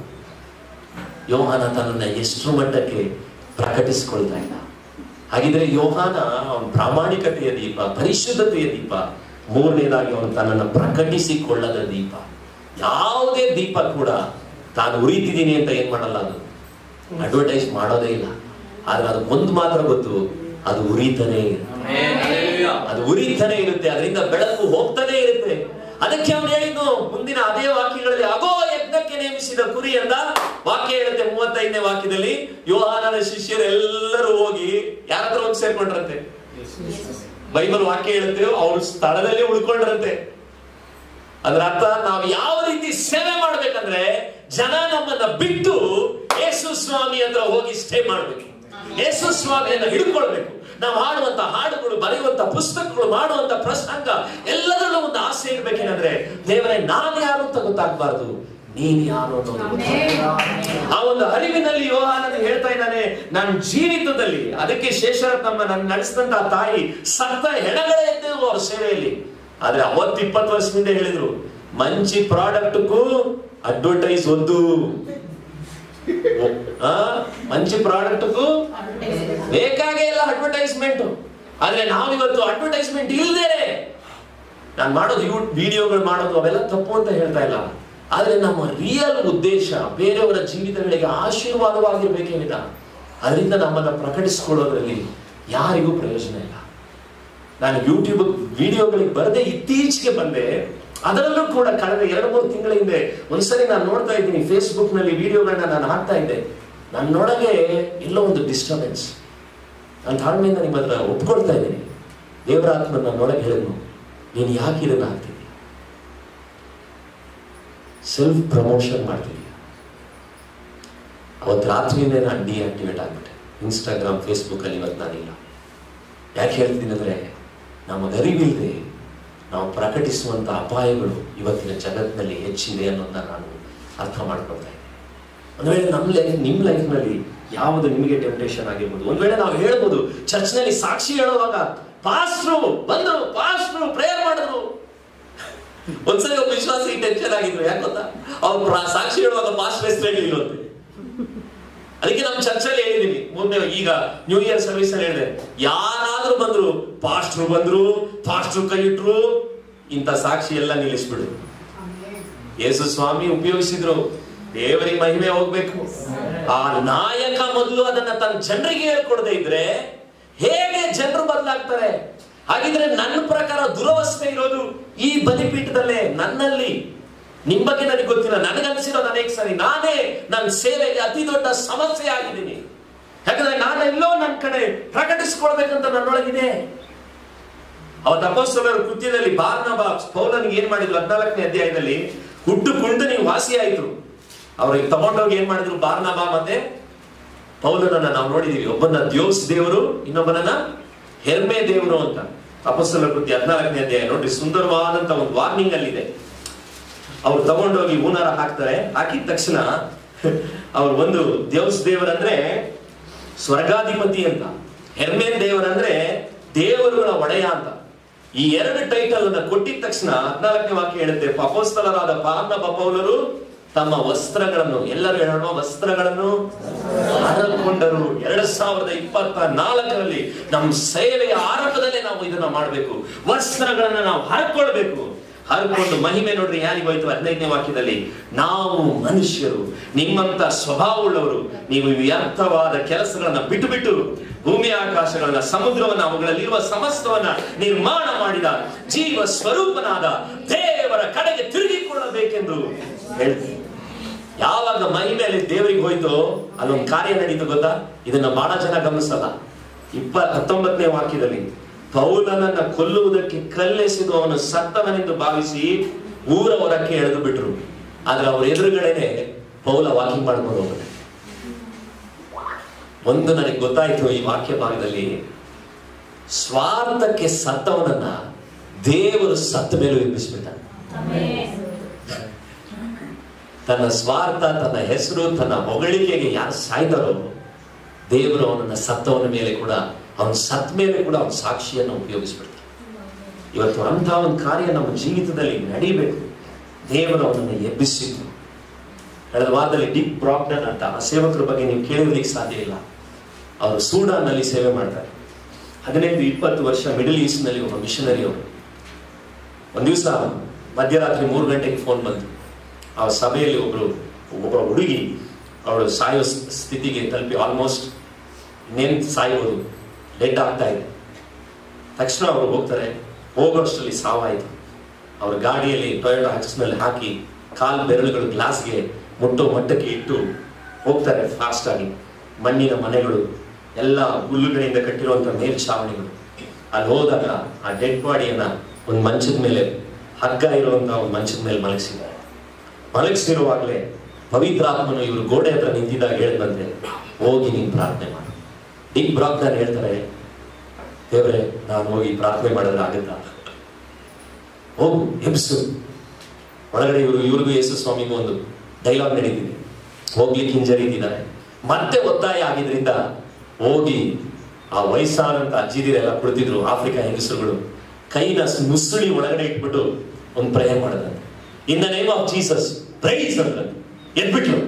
ಯೋಹಾನ ತನ್ನನ್ನ ಎಷ್ಟು ಮಟ್ಟಕ್ಕೆ ಪ್ರಕಟಿಸಿಕೊಳ್ತಾ ಇಲ್ಲ ಹಾಗಿದ್ರೆ ಯೋಹಾನ ಅವನ ಪ್ರಾಮಾಣಿಕತೆಯ ದೀಪ ಪರಿಶುದ್ಧತೆಯ ದೀಪ ಮೂರನೇದಾಗಿ ಅವನು ತನ್ನನ್ನು ಪ್ರಕಟಿಸಿಕೊಳ್ಳದ ದೀಪ ಯಾವುದೇ ದೀಪ ಕೂಡ ತಾನು ಉರಿತಿದ್ದೀನಿ ಅಂತ ಏನ್ ಮಾಡಲ್ಲ ಅದು ಅಡ್ವರ್ಟೈಸ್ ಮಾಡೋದೇ ಇಲ್ಲ ಆದ್ರೆ ಅದು ಒಂದು ಮಾತ್ರ ಗೊತ್ತು ಅದು ಉರಿತಾನೆ ಇರುತ್ತೆ ಅದು ಉರಿತಾನೆ ಇರುತ್ತೆ ಅದರಿಂದ ಬೆಳಕು ಹೋಗ್ತಾನೆ ಇರುತ್ತೆ ಅದಕ್ಕೆ ಅವನು ಹೇಳಿದ್ದು ಮುಂದಿನ ಅದೇ ವಾಕ್ಯಗಳಲ್ಲಿ ಅಗೋ ಯಜ್ಞಕ್ಕೆ ನೇಮಿಸಿದ ಕುರಿ ಎಂದ ವಾಕ್ಯ ಹೇಳುತ್ತೆ ಮೂವತ್ತೈದನೇ ವಾಕ್ಯದಲ್ಲಿ ಯೋಹಾನನ ಶಿಷ್ಯರೆಲ್ಲರೂ ಹೋಗಿ ಯಾರ ಹತ್ರ ಹೋಗಿ ಸೇರ್ಕೊಂಡ್ರಂತೆ ಬೈಬಲ್ ವಾಕ್ಯ ಹೇಳುತ್ತೆ ಅವ್ರು ಸ್ಥಳದಲ್ಲಿ ಉಳ್ಕೊಂಡ್ರಂತೆ ಅದ್ರ ಅರ್ಥ ನಾವು ಯಾವ ರೀತಿ ಸೇವೆ ಮಾಡ್ಬೇಕಂದ್ರೆ ಜನ ನಮ್ಮನ್ನ ಬಿಟ್ಟು ಯೇಸು ಸ್ವಾಮಿ ಹತ್ರ ಹೋಗಿ ಸ್ಟೇ ಮಾಡ್ಬೇಕು ಯೇಸು ಸ್ವಾಮಿಯನ್ನ ಹಿಡ್ಕೊಳ್ಬೇಕು ನಾವು ಹಾಡುವಂತ ಹಾಡುಗಳು ಬರೆಯುವಂತ ಪುಸ್ತಕಗಳು ಮಾಡುವಂತ ಪ್ರಸಂಗ ಎಲ್ಲದರಲ್ಲೂ ಒಂದು ಆಸೆ ಇರ್ಬೇಕೇನಂದ್ರೆ ದೇವರೇ ನಾನು ಯಾರು ಅಂತ ಗೊತ್ತಾಗಬಾರ್ದು ನೀನ್ ಯಾರು ಅನ್ನೋದು ಗೊತ್ತಾಗ್ಬೇಕು. ಆ ಒಂದು ಅರಿವಿನಲ್ಲಿ ಯೋಹಾನನ ಹೇಳ್ತಾ ಇದ್ದಾನೆ ನನ್ನ ಜೀವಿತದಲ್ಲಿ ಅದಕ್ಕೆ ಶೇಷರತ್ನಮ್ಮ ನನ್ನ ನಡೆಸಿದಂತ ತಾಯಿ ಸತ್ತ ಹೆಣಗಳೇ ಇದ್ದವು ಅವ್ರ ಸೇವೆಯಲ್ಲಿ ಆದ್ರೆ ಅವತ್ತು ಇಪ್ಪತ್ತು ವರ್ಷದಿಂದ ಹೇಳಿದ್ರು ಮಂಚಿ ಪ್ರಾಡಕ್ಟ್ಗೂ ಅಡ್ವರ್ಟೈಸ್ ಒಂದು ಆ, ಮಂಚಿ ಪ್ರಾಡಕ್ಟ್ಗೂ ಬೇಕಾಗೇ ಇಲ್ಲ ಅಡ್ವರ್ಟೈಸ್ಮೆಂಟ್ ಆದ್ರೆ ನಾವಿವತ್ತು ಅಡ್ವರ್ಟೈಸ್ಮೆಂಟ್ ಇಲ್ಲದೆ ನಾನು ಮಾಡೋದು ಯೂ ವಿಡಿಯೋಗಳು ಮಾಡೋದು ಅವೆಲ್ಲ ತಪ್ಪು ಅಂತ ಹೇಳ್ತಾ ಇಲ್ಲ ಆದ್ರೆ ನಮ್ಮ ರಿಯಲ್ ಉದ್ದೇಶ ಬೇರೆಯವರ ಜೀವಿತಗಳಿಗೆ ಆಶೀರ್ವಾದವಾಗಿರ್ಬೇಕೇನಿಲ್ಲ ಅದರಿಂದ ನಮ್ಮನ್ನ ಪ್ರಕಟಿಸಿಕೊಳ್ಳೋದ್ರಲ್ಲಿ ಯಾರಿಗೂ ಪ್ರಯೋಜನ ಇಲ್ಲ ನಾನು ಯೂಟ್ಯೂಬ್ ವಿಡಿಯೋಗಳಿಗೆ ಬರದೆ ಇತ್ತೀಚೆಗೆ ಬಂದೆ ಅದರಲ್ಲೂ ಕೂಡ ಕಳೆದ ಎರಡು ಮೂರು ತಿಂಗಳ ಹಿಂದೆ ಒಂದ್ಸರಿ ನಾನು ನೋಡ್ತಾ ಇದ್ದೀನಿ ಫೇಸ್ಬುಕ್ ನಲ್ಲಿ ವಿಡಿಯೋಗಳನ್ನ ನಾನು ಹಾಕ್ತಾ ಇದ್ದೆ ನನ್ನೊಳಗೆ ಎಲ್ಲೋ ಒಂದು ಡಿಸ್ಟರ್ಬೆನ್ಸ್ ನಾನು ತಾಳ್ಮೆಯಿಂದ ನಿಮ್ಮ ಹತ್ರ ಒಪ್ಕೊಳ್ತಾ ಇದ್ದೀನಿ ದೇವರಾತ್ಮ ನನ್ನೊಳಗೆ ಹೇಳಿದ್ನು ನೀನು ಯಾಕೆ ಇದನ್ನ ಹಾಕ್ತಿದ್ದಿ ಸೆಲ್ಫ್ ಪ್ರಮೋಷನ್ ಮಾಡ್ತಿದ್ದಿ ಅವತ್ತು ರಾತ್ರಿಯಿಂದ ನಾನು ಡಿಆಕ್ಟಿವೇಟ್ ಆಗ್ಬಿಟ್ಟೆ ಇನ್ಸ್ಟಾಗ್ರಾಮ್ ಫೇಸ್ಬುಕ್ ಅಲ್ಲಿ ಇವತ್ತು ನಾನಿಲ್ಲ ಯಾಕೆ ಹೇಳ್ತೀನಿ ಅಂದ್ರೆ ನಮ್ಮ ಅರಿವಿಲ್ಲದೆ ನಾವು ಪ್ರಕಟಿಸುವಂತ ಅಪಾಯಗಳು ಇವತ್ತಿನ ಜಗತ್ತಿನಲ್ಲಿ ಹೆಚ್ಚಿದೆ ಅನ್ನೋದನ್ನ ನಾನು ಅರ್ಥ ಮಾಡ್ಕೊಳ್ತಾ ಇದ್ದೀನಿ ಒಂದು ವೇಳೆ ನಮ್ಮ ಲೈಫ್ ನಿಮ್ಮ ಲೈಫ್ನಲ್ಲಿ ಯಾವುದು ನಿಮಗೆ ಟೆಂಪ್ಟೇಷನ್ ಆಗಿರ್ಬೋದು ಒಂದ್ ವೇಳೆ ನಾವು ಹೇಳ್ಬೋದು ಚರ್ಚ್ನಲ್ಲಿ ಸಾಕ್ಷಿ ಹೇಳುವಾಗ ಪಾಸ್ಟ್ರು ಬಂದ್ರು ಪಾಸ್ಟ್ರು ಪ್ರೇಯರ್ ಮಾಡಿದ್ರು ಒಂದ್ಸರಿ ಒಬ್ಬ ವಿಶ್ವಾಸಿ ಟೆನ್ಷನ್ ಆಗಿದ್ರು ಯಾಕೆ ಗೊತ್ತಾ ಅವ್ರು ಪ್ರಾ- ಸಾಕ್ಷಿ ಹೇಳುವಾಗ ಪಾಸ್ಟ್ ಹೆಸರು ಹೇಳಿಲ್ವಂತೆ ಅದಕ್ಕೆ ನಮ್ಮ ಚರ್ಚಲ್ಲಿ ಹೇಳಿದೀನಿ ಮುಂದೆ ಈಗ ನ್ಯೂ ಇಯರ್ ಸರ್ವಿಸ್ ಅಲ್ಲಿ ಹೇಳಿದೆ ಯಾರಾದ್ರೂ ಬಂದ್ರು ಪಾಸ್ಟ್ರು ಬಂದ್ರು ಪಾಸ್ಟ್ರು ಕೈ ಇಟ್ರು ಇಂಥ ಸಾಕ್ಷಿ ಎಲ್ಲ ನಿಲ್ಲಿಸ್ಬಿಡು ಯೇಸು ಸ್ವಾಮಿ ಉಪಯೋಗಿಸಿದ್ರು ದೇವರಿಗೆ ಮಹಿಮೆ ಹೋಗ್ಬೇಕು ಆ ನಾಯಕ ಮೊದಲು ಅದನ್ನ ತನ್ನ ಜನರಿಗೆ ಹೇಳ್ಕೊಡದೆ ಇದ್ರೆ ಹೇಗೆ ಜನರು ಬದಲಾಗ್ತಾರೆ ಹಾಗಿದ್ರೆ ನನ್ನ ಪ್ರಕಾರ ದುರವಸ್ಥೆ ಇರೋದು ಈ ಬಲಿಪೀಠದಲ್ಲೇ ನನ್ನಲ್ಲಿ ನಿಮ್ ಬಗ್ಗೆ ನನಗೆ ಗೊತ್ತಿಲ್ಲ ನನಗನ್ಸಿರೋದು ಅನೇಕ ಸರಿ ನಾನೇ ನನ್ನ ಸೇವೆಗೆ ಅತಿ ದೊಡ್ಡ ಸಮಸ್ಯೆ ಆಗಿದ್ದೀನಿ ಯಾಕಂದ್ರೆ ನಾನೆಲ್ಲೋ ನನ್ನ ಕಡೆ ಪ್ರಕಟಿಸ್ಕೊಳ್ಬೇಕಂತ ನನ್ನೊಳಗಿದೆ ಅವತ್ತು ಅಪೋಸ್ತಲರ ಕೃತ್ಯದಲ್ಲಿ ಬಾರ್ನಬ ಪೌಲನಿಗೆ ಏನ್ ಮಾಡಿದ್ರು ಹದಿನಾಲ್ಕನೇ ಅಧ್ಯಾಯದಲ್ಲಿ ಹುಟ್ಟು ಕುಂಟನಿಗೆ ವಾಸಿ ಆಯ್ತು ಅವ್ರಿಗೆ ತಗೊಂಡೋಗಿ ಏನ್ ಮಾಡಿದ್ರು ಬಾರ್ನಬ ಮತ್ತೆ ಪೌಲನನ್ನ ನಾವು ನೋಡಿದೀವಿ ಒಬ್ಬನ ದ್ಯೋಸ್ ದೇವರು ಇನ್ನೊಬ್ಬನನ್ನ ಹೆರ್ಮೆ ದೇವರು ಅಂತ ಅಪೋಸ್ತಲರ ಕೃತ್ಯ ಹದಿನಾಲ್ಕನೇ ಅಧ್ಯಾಯ ನೋಡ್ರಿ ಸುಂದರವಾದಂತ ಒಂದು ವಾರ್ನಿಂಗ್ ಅಲ್ಲಿದೆ ಅವ್ರು ತಗೊಂಡೋಗಿ ಹೂನಾರ ಹಾಕ್ತಾರೆ ಹಾಕಿದ ತಕ್ಷಣ ಅವ್ರು ಒಂದು ದೇವಸ್ ದೇವರಂದ್ರೆ ಸ್ವರ್ಗಾಧಿಪತಿ ಅಂತ ಹೆರ್ಮೇನ್ ದೇವರಂದ್ರೆ ದೇವರುಗಳ ಒಡೆಯ ಅಂತ ಈ ಎರಡು ಟೈಟಲ್ ಅನ್ನ ಕೊಟ್ಟಿದ ತಕ್ಷಣ ಹದಿನಾಲ್ಕನೇ ವಾಕ್ಯ ಹೇಳುತ್ತೆ ಅಪೋಸ್ತಲರಾದ ಪಾರ್ನ ಪೌಲರು ತಮ್ಮ ವಸ್ತ್ರಗಳನ್ನು ಎಲ್ಲರೂ ಹೇಳೋಣ ವಸ್ತ್ರಗಳನ್ನು ಹರಕೊಂಡರು ಎರಡ್ ಸಾವಿರದ ಇಪ್ಪತ್ತ ನಾಲ್ಕರಲ್ಲಿ ನಮ್ಮ ಸೇವೆಯ ಆರಂಭದಲ್ಲೇ ನಾವು ಇದನ್ನ ಮಾಡಬೇಕು ವಸ್ತ್ರಗಳನ್ನ ನಾವು ಹರ್ಕೊಳ್ಬೇಕು ಹರ್ಕೊಂಡು ಮಹಿಮೆ ನೋಡ್ರಿ ಯಾರಿಗೆ ಹೋಯ್ತು ಹದಿನೈದನೇ ವಾಕ್ಯದಲ್ಲಿ ನಾವು ಮನುಷ್ಯರು ನಿಮ್ಮಂತ ಸ್ವಭಾವವುಳ್ಳವರು ನೀವು ವ್ಯರ್ಥವಾದ ಕೆಲಸಗಳನ್ನ ಬಿಟ್ಟು ಬಿಟ್ಟು ಭೂಮಿ ಆಕಾಶಗಳನ್ನ ಸಮುದ್ರವನ್ನ ಅವುಗಳಲ್ಲಿರುವ ಸಮಸ್ತವನ್ನ ನಿರ್ಮಾಣ ಮಾಡಿದ ಜೀವ ಸ್ವರೂಪನಾದ ದೇವರ ಕಡೆಗೆ ತಿರುಗಿಕೊಳ್ಳಬೇಕೆಂದು ಹೇಳ್ತೀನಿ ಯಾವಾಗ ಮಹಿಮೆಯಲ್ಲಿ ದೇವರಿಗೆ ಹೋಯ್ತೋ ಅಲ್ಲೊಂದು ಕಾರ್ಯ ನಡೀತು ಗೊತ್ತಾ ಇದನ್ನ ಬಹಳ ಜನ ಗಮನಿಸಲ್ಲ ಇಪ್ಪ ಹತ್ತೊಂಬತ್ತನೇ ವಾಕ್ಯದಲ್ಲಿ ಪೌಲನನ್ನ ಕೊಲ್ಲುವುದಕ್ಕೆ ಕಲ್ಲೆಸೆದು ಅವನು ಸತ್ತವನೆಂದು ಭಾವಿಸಿ ಊರ ಹೊರಕ್ಕೆ ಎಳೆದು ಬಿಟ್ರು ಆದ್ರೆ ಅವ್ರ ಎದುರುಗಡೆನೆ ಪೌಲ ವಾಕಿಂಗ್ ಮಾಡ್ಕೊಂಡು ಹೋಗ್ತಾರೆ ಒಂದು ನನಗೆ ಗೊತ್ತಾಯ್ತು ಈ ವಾಕ್ಯ ಭಾಗದಲ್ಲಿ ಸ್ವಾರ್ಥಕ್ಕೆ ಸತ್ತವನನ್ನ ದೇವರು ಸತ್ತ ಮೇಲೂ ಎಬ್ಬಿಸ್ಬಿಟ್ಟ ತನ್ನ ಸ್ವಾರ್ಥ ತನ್ನ ಹೆಸರು ತನ್ನ ಹೊಗಳಿಕೆಗೆ ಯಾರು ಸಾಯ್ತಾರೋ ದೇವರು ಅವನನ್ನ ಸತ್ತವನ ಮೇಲೆ ಕೂಡ ಅವನ ಸತ್ತ ಮೇಲೆ ಕೂಡ ಅವನ ಸಾಕ್ಷಿಯನ್ನು ಉಪಯೋಗಿಸ್ಬಿಡ್ತಾರೆ ಇವತ್ತು ಅಂತಹ ಒಂದು ಕಾರ್ಯ ನಮ್ಮ ಜೀವಿತದಲ್ಲಿ ನಡಿಬೇಕು ದೇವರು ಅವನನ್ನು ಎಬ್ಬಿಸಿದ್ದು ಕಳೆದ ವಾರದಲ್ಲಿ ಡಿಕ್ ಬ್ರಾಕ್ಡನ್ ಅಂತ ಆ ಸೇವಕರ ಬಗ್ಗೆ ನೀವು ಕೇಳಿರ್ಲಿಕ್ಕೆ ಸಾಧ್ಯ ಇಲ್ಲ ಅವರು ಸೂಡಾನ್ನಲ್ಲಿ ಸೇವೆ ಮಾಡ್ತಾರೆ ಹದಿನೈದು ಇಪ್ಪತ್ತು ವರ್ಷ ಮಿಡಲ್ ಈಸ್ಟ್ ನಲ್ಲಿ ಒಬ್ಬ ಮಿಷನರಿ ಅವರು ಒಂದ್ ದಿವಸ ಮಧ್ಯರಾತ್ರಿ ಮೂರು ಗಂಟೆಗೆ ಫೋನ್ ಬಂತು ಆ ಸಭೆಯಲ್ಲಿ ಒಬ್ರು ಒಬ್ಬ ಹುಡುಗಿ ಅವಳು ಸಾಯೋ ಸ್- ಸ್ಥಿತಿಗೆ ತಲುಪಿ ಆಲ್ಮೋಸ್ಟ್ ಇನ್ನೇನು ಸಾಯ್ಬೋದು ಡೆಡ್ ಆಗ್ತಾ ಇದೆ ತಕ್ಷಣ ಅವರು ಹೋಗ್ತಾರೆ ಹೋಗೋಷ್ಟರಲ್ಲಿ ಸಾವಾಯಿತು ಅವ್ರ ಗಾಡಿಯಲ್ಲಿ ಟೊಯೋಟೋ ಹಕ್ಸ್ನಲ್ಲಿ ಹಾಕಿ ಕಾಲ್ ಬೆರಳುಗಳು ಗ್ಲಾಸ್ಗೆ ಮುಟ್ಟೋ ಮಟ್ಟಕ್ಕೆ ಇಟ್ಟು ಹೋಗ್ತಾರೆ ಫಾಸ್ಟ್ ಆಗಿ ಮಣ್ಣಿನ ಮನೆಗಳು ಎಲ್ಲ ಹುಲ್ಲುಗಳಿಂದ ಕಟ್ಟಿರುವಂತ ಮೇಲ್ಛಾವಣಿಗಳು ಅಲ್ಲಿ ಹೋದಾಗ ಆ ಡೆಡ್ ಬಾಡಿಯನ್ನ ಒಂದು ಮಂಚದ ಮೇಲೆ ಹಗ್ಗ ಇರುವಂತಹ ಒಂದು ಮಂಚದ ಮೇಲೆ ಮಲಗಿಸಿದ್ದಾರೆ ಮಲಗಿಸಿರುವಾಗಲೇ ಪವಿತ್ರಾತ್ಮನು ಇವರು ಗೋಡೆ ಹತ್ರ ನಿಂತಿದ್ದಾಗ ಹೇಳಿದಂತೆ ಹೋಗಿ ನೀನು ಪ್ರಾರ್ಥನೆ ಮಾಡು ಡಿಕ್ ಬ್ರಾಕ್ಡನ್ ಹೇಳ್ತಾರೆ ದೇವ್ರೆ ನಾನು ಹೋಗಿ ಪ್ರಾರ್ಥನೆ ಮಾಡಿದ್ರೆ ಆಗುತ್ತಾ ಹೋಗು ಎಬ್ಸು ಒಳಗಡೆ ಇವರು ಇವ್ರಿಗೂ ಯೇಸು ಸ್ವಾಮಿಗೂ ಒಂದು ಡೈಲಾಗ್ ನಡೀತಿದೆ ಹೋಗ್ಲಿಕ್ಕೆ ಹಿಂಜರಿತಿದ್ದಾರೆ ಮತ್ತೆ ಒತ್ತಾಯ ಆಗಿದ್ರಿಂದ ಹೋಗಿ ಆ ವಯಸ್ಸಾದಂತ ಅಜ್ಜಿದಿರೆಲ್ಲ ಕುಳಿತಿದ್ರು ಆಫ್ರಿಕಾ ಹೆಂಗಸರುಗಳು ಕೈನ ಮುಸುಳಿ ಒಳಗಡೆ ಇಟ್ಬಿಟ್ಟು ಒಂದು ಪ್ರೇಯರ್ ಮಾಡದಂತೆ in the name of Jesus praise ಅಂತ ಎದ್ಬಿಟ್ರು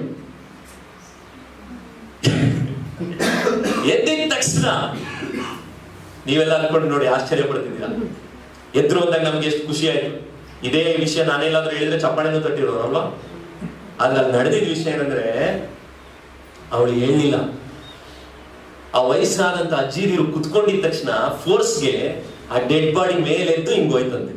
ಎದ್ದಿದ ತಕ್ಷಣ ನೀವೆಲ್ಲ ಅನ್ಕೊಂಡು ನೋಡಿ ಆಶ್ಚರ್ಯ ಪಡ್ತಿದ್ದೀರಾ ಎದ್ರು ಅಂದಾಗ ನಮ್ಗೆ ಎಷ್ಟು ಖುಷಿ ಆಯ್ತು ಇದೇ ವಿಷಯ ನಾನೆಲ್ಲಾದ್ರೂ ಹೇಳಿದ್ರೆ ಚಪ್ಪಾಳೆನೂ ತಟ್ಟಿರೋರು ಅಲ್ವಾ ಆದ್ರೆ ಅಲ್ಲಿ ನಡೆದಿದ್ದ ವಿಷಯ ಏನಂದ್ರೆ ಅವಳು ಹೇಳಲಿಲ್ಲ ಆ ವಯಸ್ಸಾದಂತ ಅಜ್ಜಿರಿರು ಕುತ್ಕೊಂಡಿದ ತಕ್ಷಣ ಫೋರ್ಸ್ಗೆ ಆ ಡೆಡ್ ಬಾಡಿ ಮೇಲೆದ್ದು ಹಿಂಗ್ ಹೋಯ್ತಂತೆ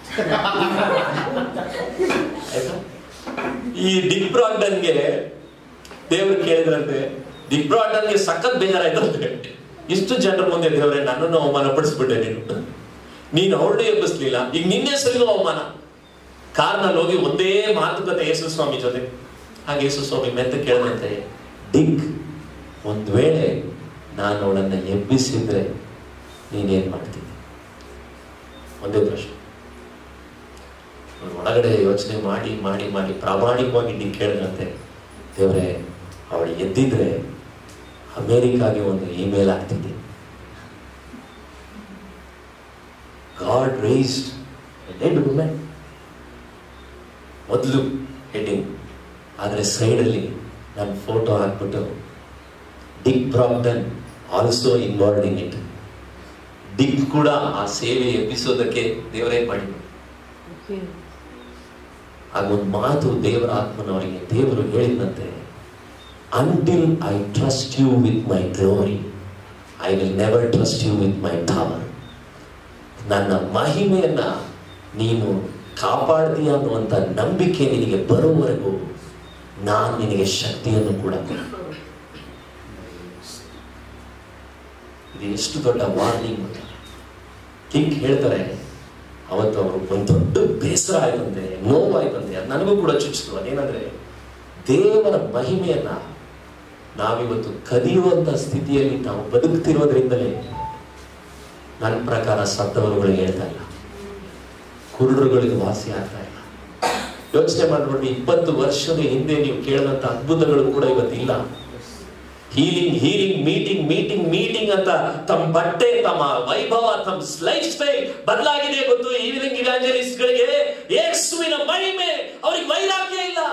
ಆಯ್ತಾ? ಈ ಡಿಕ್ ಬ್ರಾಡ್ಡನ್ಗೆ ದೇವ್ರು ಕೇಳಿದ್ರಂತೆ ಡಿಕ್ ಬ್ರಾಡ್ಡನ್ಗೆ ಸಖತ್ ಬೇಜಾರಾಯ್ತಂತೆ ಇಷ್ಟು ಜನರ ಮುಂದೆ ದೇವ್ರೆ ನನ್ನನ್ನು ಅವಮಾನ ಪಡಿಸ್ಬಿಟ್ಟೆ ನೀನು ನೀನು ಅವಳನ್ನೂ ಎಬ್ಬಿಸ್ಲಿಲ್ಲ ಈಗ ನಿನ್ನೆ ಸರಿಗೂ ಅವಮಾನ ಕಾರ್ನಲ್ಲಿ ಹೋಗಿ ಒಂದೇ ಮಾತುಕತೆ ಯೇಸು ಸ್ವಾಮಿ ಜೊತೆ ಹಾಗೆ ಯೇಸು ಸ್ವಾಮಿ ಮೆತ್ತ ಕೇಳಿದಂತೆ ಡಿಕ್ ಒಂದ್ ವೇಳೆ ನಾನು ಅವಳನ್ನ ಎಬ್ಬಿಸಿದ್ರೆ ನೀನೇನ್ ಮಾಡ್ತೀನಿ ಒಂದೇ ಪ್ರಶ್ನೆ ಅವ್ರು ಒಳಗಡೆ ಯೋಚನೆ ಮಾಡಿ ಮಾಡಿ ಮಾಡಿ ಪ್ರಾಮಾಣಿಕವಾಗಿ ಡಿಕ್ ಕೇಳಿದಂತೆ ದೇವ್ರೆ ಅವಳು ಎದ್ದಿದ್ರೆ ಅಮೇರಿಕಾಗೆ ಒಂದು ಇಮೇಲ್ ಆಗ್ತಿದ್ದೆ ಗಾಡ್ ರೈಸ್ಡ್ ಡೆಡ್ ವುಮೆನ್ ಮೊದಲು ಹೆಡ್ಡಿಂಗ್ ಆದರೆ ಸೈಡಲ್ಲಿ ನನ್ನ ಫೋಟೋ ಹಾಕ್ಬಿಟ್ಟು Dick Brogden also involved in it Dick ಕೂಡ ಆ ಸೇವೆ ಎಬ್ಬಿಸೋದಕ್ಕೆ ದೇವರೇ ಮಾಡಿ ಆಗೊಂದು ಮಾತು ದೇವರ ಆತ್ಮನವರಿಗೆ ದೇವರು ಹೇಳಿದಂತೆ until I trust you with my glory I will never trust you with my power ನನ್ನ ಮಹಿಮೆಯನ್ನ ನೀನು ಕಾಪಾಡ್ತೀಯ ಅನ್ನುವಂಥ ನಂಬಿಕೆ ನಿನಗೆ ಬರುವವರೆಗೂ ನಾನು ನಿನಗೆ ಶಕ್ತಿಯನ್ನು ಕೂಡ ಇದು ಎಷ್ಟು ದೊಡ್ಡ ವಾರ್ನಿಂಗ್ ಕಿಂಗ್ ಹೇಳ್ತಾರೆ ಅವತ್ತು ಅವರು ಒಂದು ದೊಡ್ಡ ಬೇಸರ ಆಯ್ತಂತೆ ನೋವಾಯ್ತಂತೆ ಅದು ನನಗೂ ಕೂಡ ಚುಚ್ಚಿತು ಅದೇನಂದ್ರೆ ದೇವರ ಮಹಿಮೆಯನ್ನ ನಾವಿವತ್ತು ಕದಿಯುವಂತ ಸ್ಥಿತಿಯಲ್ಲಿ ನಾವು ಬದುಕ್ತಿರೋದ್ರಿಂದಲೇ ನನ್ನ ಪ್ರಕಾರ ಸತ್ತವರುಗಳು ಹೇಳ್ತಾ ಇಲ್ಲ ಕುರುಡರುಗಳಿಗೆ ವಾಸಿ ಆಗ್ತಾ ಇಲ್ಲ ಯೋಚನೆ ಮಾಡ್ಬಿಟ್ಟು ಇಪ್ಪತ್ತು ವರ್ಷದ ಹಿಂದೆ ನೀವು ಕೇಳಿದಂತ ಅದ್ಭುತಗಳು ಕೂಡ ಇವತ್ತಿಲ್ಲ healing healing meeting meeting meeting ಅಂತ ತಮ್ಮ ಬಟ್ಟೆ ತಮ್ಮ ವೈಭವ ತಮ್ಮ ಲೈಫ್ ಸ್ಟೈಲ್ ಬದಲಾಗಿದೆ ಗೊತ್ತು ಈವ್ನಿಂಗ್ ಇವಾಂಜಲಿಸ್ಟ್ ಗಳಿಗೆ ಯೇಸುವಿನ ಮಹಿಮೆ ಅವ್ರಿಗೆ ವೈರಾಗ್ಯ ಇಲ್ಲ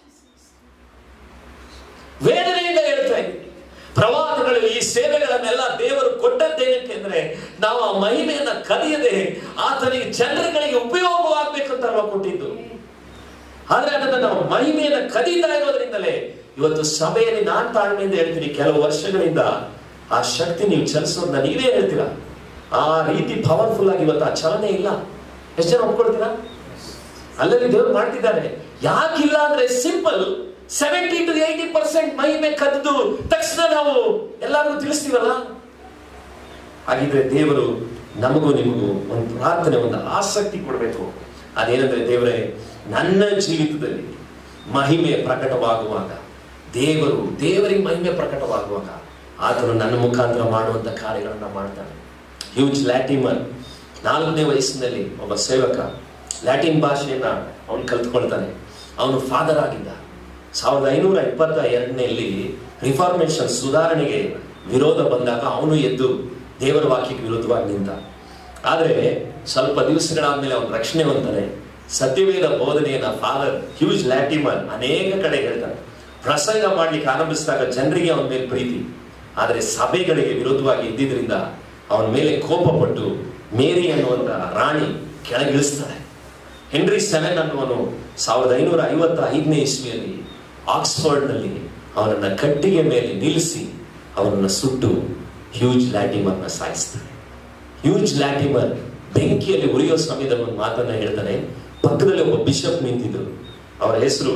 ವೇದನೆಯಿಂದ ಹೇಳ್ತಾ ಇದ್ದೀನಿ ಪ್ರವಾದಗಳು ಈ ಸೇವೆಗಳನ್ನೆಲ್ಲ ದೇವರು ಕೊಟ್ಟದ್ದೇನಕ್ಕೆ ಅಂದ್ರೆ ನಾವು ಆ ಮಹಿಮೆಯನ್ನ ಕಲಿಯದೆ ಆತನಿಗೆ ಜನರುಗಳಿಗೆ ಉಪಯೋಗವಾಗಬೇಕಂತ ಅಲ್ವಾ ಕೊಟ್ಟಿದ್ದು ಆದ್ರೆ ಅದನ್ನ ನಾವು ಮಹಿಮೆಯನ್ನ ಕದೀತಾ ಇರೋದ್ರಿಂದಲೇ ಇವತ್ತು ಸಭೆಯಲ್ಲಿ ನಾನ್ ತಾಳ್ಮೆಯಿಂದ ಹೇಳ್ತೀನಿ ಕೆಲವು ವರ್ಷಗಳಿಂದ ಆ ಶಕ್ತಿ ನೀವು ಚಲಿಸೋದನ್ನ ನೀವೇ ಹೇಳ್ತೀರಾ ಆ ರೀತಿ ಪವರ್ಫುಲ್ ಆಗಿ ಇವತ್ತು ಆ ಚಲನೆ ಇಲ್ಲ ಎಷ್ಟು ಜನ ಒಪ್ಕೊಳ್ತೀರಾ ಅಲ್ಲಲ್ಲಿ ದೇವ್ರು ಮಾಡ್ತಿದ್ದಾರೆ ಯಾಕಿಲ್ಲ ಅಂದ್ರೆ simple seventy to eighty percent ಮಹಿಮೆ ಕದ್ದು ತಕ್ಷಣ ನಾವು ಎಲ್ಲರಿಗೂ ತಿಳಿಸ್ತೀವಲ್ಲ ಹಾಗಿದ್ರೆ ದೇವರು ನಮಗೂ ನಿಮಗೂ ಒಂದು ಪ್ರಾರ್ಥನೆ ಒಂದು ಆಸಕ್ತಿ ಕೊಡಬೇಕು ಅದೇನಂದ್ರೆ ದೇವರೇ ನನ್ನ ಜೀವಿತದಲ್ಲಿ ಮಹಿಮೆ ಪ್ರಕಟವಾಗುವಾಗ ದೇವರು ದೇವರಿಗೆ ಮಹಿಮೆ ಪ್ರಕಟವಾಗುವಾಗ ಆತನು ನನ್ನ ಮುಖಾಂತರ ಮಾಡುವಂತ ಕಾರ್ಯಗಳನ್ನ ಮಾಡ್ತಾನೆ ಹ್ಯೂಜ್ ಲ್ಯಾಟಿಮರ್ ನಾಲ್ಕನೇ ವಯಸ್ಸಿನಲ್ಲಿ ಒಬ್ಬ ಸೇವಕ ಲ್ಯಾಟಿನ್ ಭಾಷೆಯನ್ನ ಅವನು ಕಲ್ತ್ಕೊಳ್ತಾನೆ ಅವನು ಫಾದರ್ ಆಗಿದ್ದ ಸಾವಿರದ ಐನೂರ ಇಪ್ಪತ್ತ ಎರಡನೆಯಲ್ಲಿ ರಿಫಾರ್ಮೇಶನ್ ಸುಧಾರಣೆಗೆ ವಿರೋಧ ಬಂದಾಗ ಅವನು ಎದ್ದು ದೇವರ ವಾಕ್ಯಕ್ಕೆ ವಿರುದ್ಧವಾಗಿ ನಿಂತ ಆದರೆ ಸ್ವಲ್ಪ ದಿವಸಗಳಾದ್ಮೇಲೆ ಅವನು ರಕ್ಷಣೆ ಹೊಂದಾನೆ ಸತ್ಯವೇದ ಬೋಧನೆಯನ್ನ ಫಾದರ್ ಹ್ಯೂಜ್ ಲ್ಯಾಟಿಮರ್ ಅನೇಕ ಕಡೆ ಹೇಳ್ತಾನೆ ಪ್ರಸಂಗ ಮಾಡ್ಲಿಕ್ಕೆ ಆರಂಭಿಸಿದಾಗ ಜನರಿಗೆ ಅವನ ಮೇಲೆ ಪ್ರೀತಿ ಆದರೆ ಸಭೆಗಳಿಗೆ ವಿರೋಧವಾಗಿ ಇದ್ದಿದ್ರಿಂದ ಅವನ ಮೇಲೆ ಕೋಪಪಟ್ಟು ಮೇರಿ ಅನ್ನುವಂತ ರಾಣಿ ಕೆಳಗಿಳಿಸ್ತಾಳೆ ಹೆನ್ರಿ ಸೆವೆನ್ ಅನ್ನುವನು ಸಾವಿರದ ಐನೂರ ಐವತ್ತ ಐದನೇ ಇಸ್ವಿಯಲ್ಲಿ ಆಕ್ಸ್ಫರ್ಡ್ನಲ್ಲಿ ಅವನನ್ನ ಕಟ್ಟಿಗೆ ಮೇಲೆ ನಿಲ್ಲಿಸಿ ಅವನನ್ನ ಸುಟ್ಟು ಹ್ಯೂಜ್ ಲ್ಯಾಟಿಮರ್ನ ಸಾಯಿಸ್ತಾನೆ ಹ್ಯೂಜ್ ಲ್ಯಾಟಿಮರ್ ಬೆಂಕಿಯಲ್ಲಿ ಉರಿಯೋ ಸಮಯದಲ್ಲಿ ಒಂದು ಮಾತನ್ನ ಹೇಳ್ತಾನೆ ಪಕ್ಕದಲ್ಲಿ ಒಬ್ಬ ಬಿಷಪ್ ನಿಂತಿದ್ರು ಅವರ ಹೆಸರು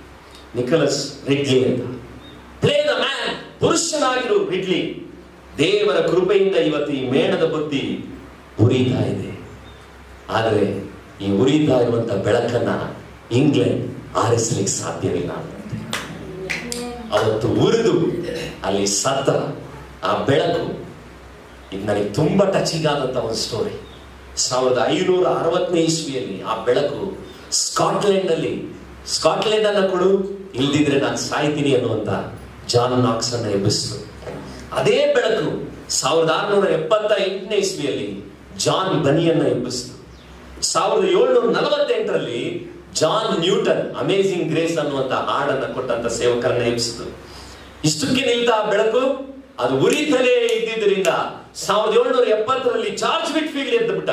ನಿಕಲಸ್ ರಿಡ್ಲಿ ಅಂತ ಪ್ಲೇ ದ ಮ್ಯಾನ್ ಪುರುಷನಾಗಿರು ರಿಡ್ಲಿ ದೇವರ ಕೃಪೆಯಿಂದ ಇವತ್ತು ಈ ಮೇಣದ ಬುದ್ಧಿ ಉರಿತಾ ಇದೆ ಆದರೆ ಈ ಉರಿತಾ ಇರುವಂತ ಬೆಳಕನ್ನ ಇಂಗ್ಲೆಂಡ್ ಆರಿಸಲಿಕ್ಕೆ ಸಾಧ್ಯವಿಲ್ಲ ಅಂತ ಅವತ್ತು ಉರಿದು ಅಲ್ಲಿ ಸತ್ತ ಆ ಬೆಳಕು ಇದು ನನಗೆ ತುಂಬಾ ಟಚಿಂಗ್ ಆದಂತ ಒಂದು ಸ್ಟೋರಿ ಸಾವಿರದ ಐನೂರ ಅರವತ್ತನೇ ಇಸ್ವಿಯಲ್ಲಿ ಆ ಬೆಳಕು ಸ್ಕಾಟ್ಲೆಂಡ್ ಅಲ್ಲಿ ಸ್ಕಾಟ್ಲೆಂಡ್ ಅನ್ನ ಕೊಡು ಇಲ್ದಿದ್ರೆ ನಾನು ಸಾಯ್ತೀನಿ ಅನ್ನುವಂತ ಜಾನ್ ನಾಕ್ಸ್ ಅನ್ನ ಎಬ್ಬಿಸಿತು ಅದೇ ಬೆಳಕು ಸಾವಿರದ ಆರುನೂರ ಎಪ್ಪತ್ತ ಎಂಟನೇ ಇಸ್ವಿಯಲ್ಲಿ ಜಾನ್ ಬನಿಯನ್ನ ಎಬ್ಬಿಸಿತು ಸಾವಿರದ ಏಳ್ನೂರ ನಲವತ್ತೆಂಟರಲ್ಲಿ ಜಾನ್ ನ್ಯೂಟನ್ ಅಮೇಸಿಂಗ್ ಗ್ರೇಸ್ ಅನ್ನುವಂತ ಹಾಡನ್ನ ಕೊಟ್ಟಂತ ಸೇವಕರನ್ನ ಎಬ್ಬಿಸಿತು ಇಷ್ಟಕ್ಕೆ ನಿಲ್ತ ಆ ಬೆಳಕು ಅದು ಉರಿತಲೇ ಇದ್ದಿದ್ದರಿಂದ ಸಾವಿರದ ಏಳ್ನೂರ ಎಪ್ಪತ್ತರಲ್ಲಿ ಜಾರ್ಜ್ ವಿಟ್ ಫೀಲ್ಡ್ ಎದ್ದು ಬಿಟ್ಟ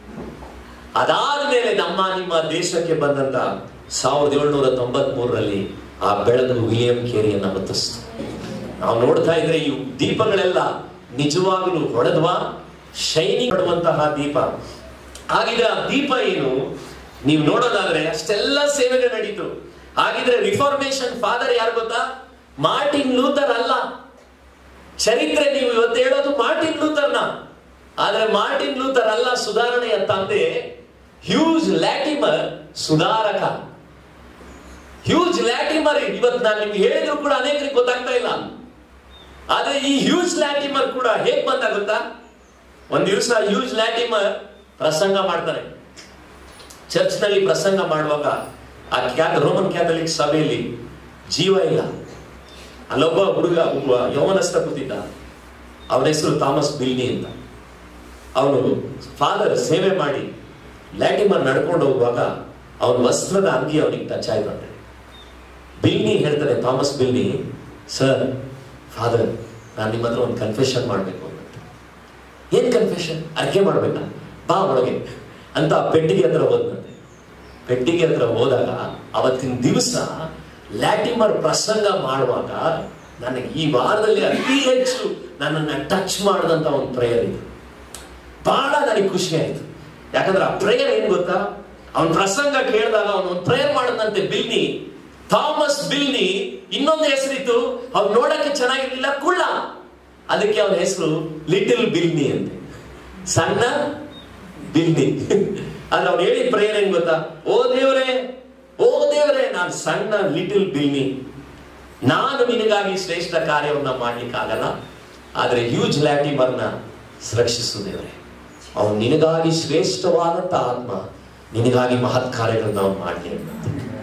ಅದಾದ್ಮೇಲೆ ನಮ್ಮ ನಿಮ್ಮ ದೇಶಕ್ಕೆ ಬಂದಂತ ಸಾವಿರದ ಏಳ್ನೂರ ತೊಂಬತ್ ಮೂರರಲ್ಲಿ ಆ ಬೆಳಕು ವಿಲಿಯಂ ಕೇರಿಯನ್ನ ಹೊತ್ತಿಸ್ತು ನಾವು ನೋಡ್ತಾ ಇದ್ರೆ ಈ ದೀಪಗಳೆಲ್ಲ ನಿಜವಾಗಲೂ ಹೊಡೆದ್ವಾ ಶೈನಿಂಗ್ ಮಾಡುವಂತಹ ದೀಪ ಹಾಗಿದ್ರೆ ಆ ದೀಪ ಏನು ನೀವು ನೋಡೋದಾದ್ರೆ ಅಷ್ಟೆಲ್ಲ ಸೇವೆಗಳು ನಡೀತು ಹಾಗಿದ್ರೆ ರಿಫಾರ್ಮೇಶನ್ ಫಾದರ್ ಯಾರು ಗೊತ್ತಾ ಮಾರ್ಟಿನ್ ಲೂಥರ್ ಅಲ್ಲ ಚರಿತ್ರೆ ನೀವು ಇವತ್ತು ಹೇಳೋದು ಮಾರ್ಟಿನ್ ಲೂಥರ್ನ ಆದ್ರೆ ಮಾರ್ಟಿನ್ ಲೂಥರ್ ಅಲ್ಲ ಸುಧಾರಣೆಯ ತಂದೆ ಹ್ಯೂಜ್ ಲ್ಯಾಟಿಮರ್ ಸುಧಾರಕ ಹ್ಯೂಜ್ ಲ್ಯಾಟಿಮರ್ ಇವತ್ತು ನಾನು ನಿಮ್ಗೆ ಹೇಳಿದ್ರು ಕೂಡ ಅನೇಕರಿಗೆ ಗೊತ್ತಾಗ್ತಾ ಇಲ್ಲ ಆದ್ರೆ ಈ ಹ್ಯೂಜ್ ಲ್ಯಾಟಿಮರ್ ಕೂಡ ಹೇಗ್ ಬಂದ ಗೊತ್ತಾ ಒಂದ್ ದಿವಸ ಹ್ಯೂಜ್ ಲ್ಯಾಟಿಮರ್ ಪ್ರಸಂಗ ಮಾಡ್ತಾರೆ ಚರ್ಚ್ ನಲ್ಲಿ ಪ್ರಸಂಗ ಮಾಡುವಾಗ ಆ ಕ್ಯಾತ್ ರೋಮನ್ ಕ್ಯಾಥಲಿಕ್ ಸಭೆಯಲ್ಲಿ ಜೀವ ಇಲ್ಲ ಅಲ್ಲೊಬ್ಬ ಹುಡುಗ ಒಬ್ಬ ಯೌವನಸ್ಥ ಕೂತಿದ್ದ ಅವನ ಹೆಸರು ಥಾಮಸ್ ಬಿಲ್ನಿ ಅಂತ ಅವನು ಫಾದರ್ ಸೇವೆ ಮಾಡಿ ಲ್ಯಾಟಿಮರ್ ನಡ್ಕೊಂಡು ಹೋಗುವಾಗ ಅವನ ವಸ್ತ್ರದ ಅಂಗಿ ಅವನಿಗೆ ಟಚ್ ಆಯ್ತಂತೆ ಬಿಲ್ನಿ ಹೇಳ್ತಾನೆ ಥಾಮಸ್ ಬಿಲ್ನಿ ಸರ್ ಫಾದರ್ ನಾನು ನಿಮ್ಮ ಹತ್ರ ಒಂದು ಕನ್ಫೆಷನ್ ಮಾಡಬೇಕು ಅಂತ ಏನ್ ಕನ್ಫೆಷನ್ ಅರ್ಕೆ ಮಾಡ್ಬೇಕಾ ಬಾ ಒಳಗೆ ಅಂತ ಆ ಪೆಟ್ಟಿಗೆ ಹತ್ರ ಹೋದಂತೆ ಪೆಟ್ಟಿಗೆ ಹತ್ರ ಹೋದಾಗ ಅವತ್ತಿನ ದಿವಸ ಲ್ಯಾಟಿಮರ್ ಪ್ರಸಂಗ ಮಾಡುವಾಗ ನನಗೆ ಈ ವಾರದಲ್ಲಿ ಅತಿ ಹೆಚ್ಚು ನನ್ನನ್ನು ಟಚ್ ಮಾಡಿದಂತ ಒಂದು ಪ್ರೇಯರ್ ಇದು ಬಹಳ ನನಗೆ ಖುಷಿ ಆಯ್ತು ಯಾಕಂದ್ರೆ ಆ ಪ್ರೇಯರ್ ಏನ್ ಗೊತ್ತಾ ಅವನ ಪ್ರಸಂಗ ಕೇಳಿದಾಗ ಅವನು ಒಂದು ಪ್ರೇಯರ್ ಮಾಡದಂತೆ ಬಿಲ್ನಿ ಥಾಮಸ್ ಬಿಲ್ನಿ ಇನ್ನೊಂದು ಹೆಸರಿತ್ತು ಅವ್ನು ನೋಡಕ್ಕೆ ಚೆನ್ನಾಗಿರ್ಲಿಲ್ಲ ಕುಳ್ಳ ಅದಕ್ಕೆ ಅವನ ಹೆಸರು ಲಿಟಲ್ ಬಿಲ್ನಿ ಅಂತೆ ಸಣ್ಣ ಬಿಲ್ನಿ ಆದ್ರೆ ಅವ್ನು ಹೇಳಿ ಪ್ರೇಯರ್ ಏನ್ ಗೊತ್ತಾ ಓ ದೇವರೇ ಓ ದೇವರೇ ನಾನು ಸಣ್ಣ ಲಿಟಲ್ ಬಿಲ್ನಿ ನಾನು ನಿನಗಾಗಿ ಶ್ರೇಷ್ಠ ಕಾರ್ಯವನ್ನ ಮಾಡ್ಲಿಕ್ಕಾಗಲ್ಲ ಆದ್ರೆ ಹ್ಯೂಜ್ ಲ್ಯಾಟಿಮರ್ನ ರಕ್ಷಿಸು ದೇವರೇ ಅವನು ನಿನಗಾಗಿ ಶ್ರೇಷ್ಠವಾದಂತ ಆತ್ಮ ನಿನಗಾಗಿ ಮಹತ್ ಕಾರ್ಯಗಳನ್ನ ನಾವು ಮಾಡಲಿ ಅಂತ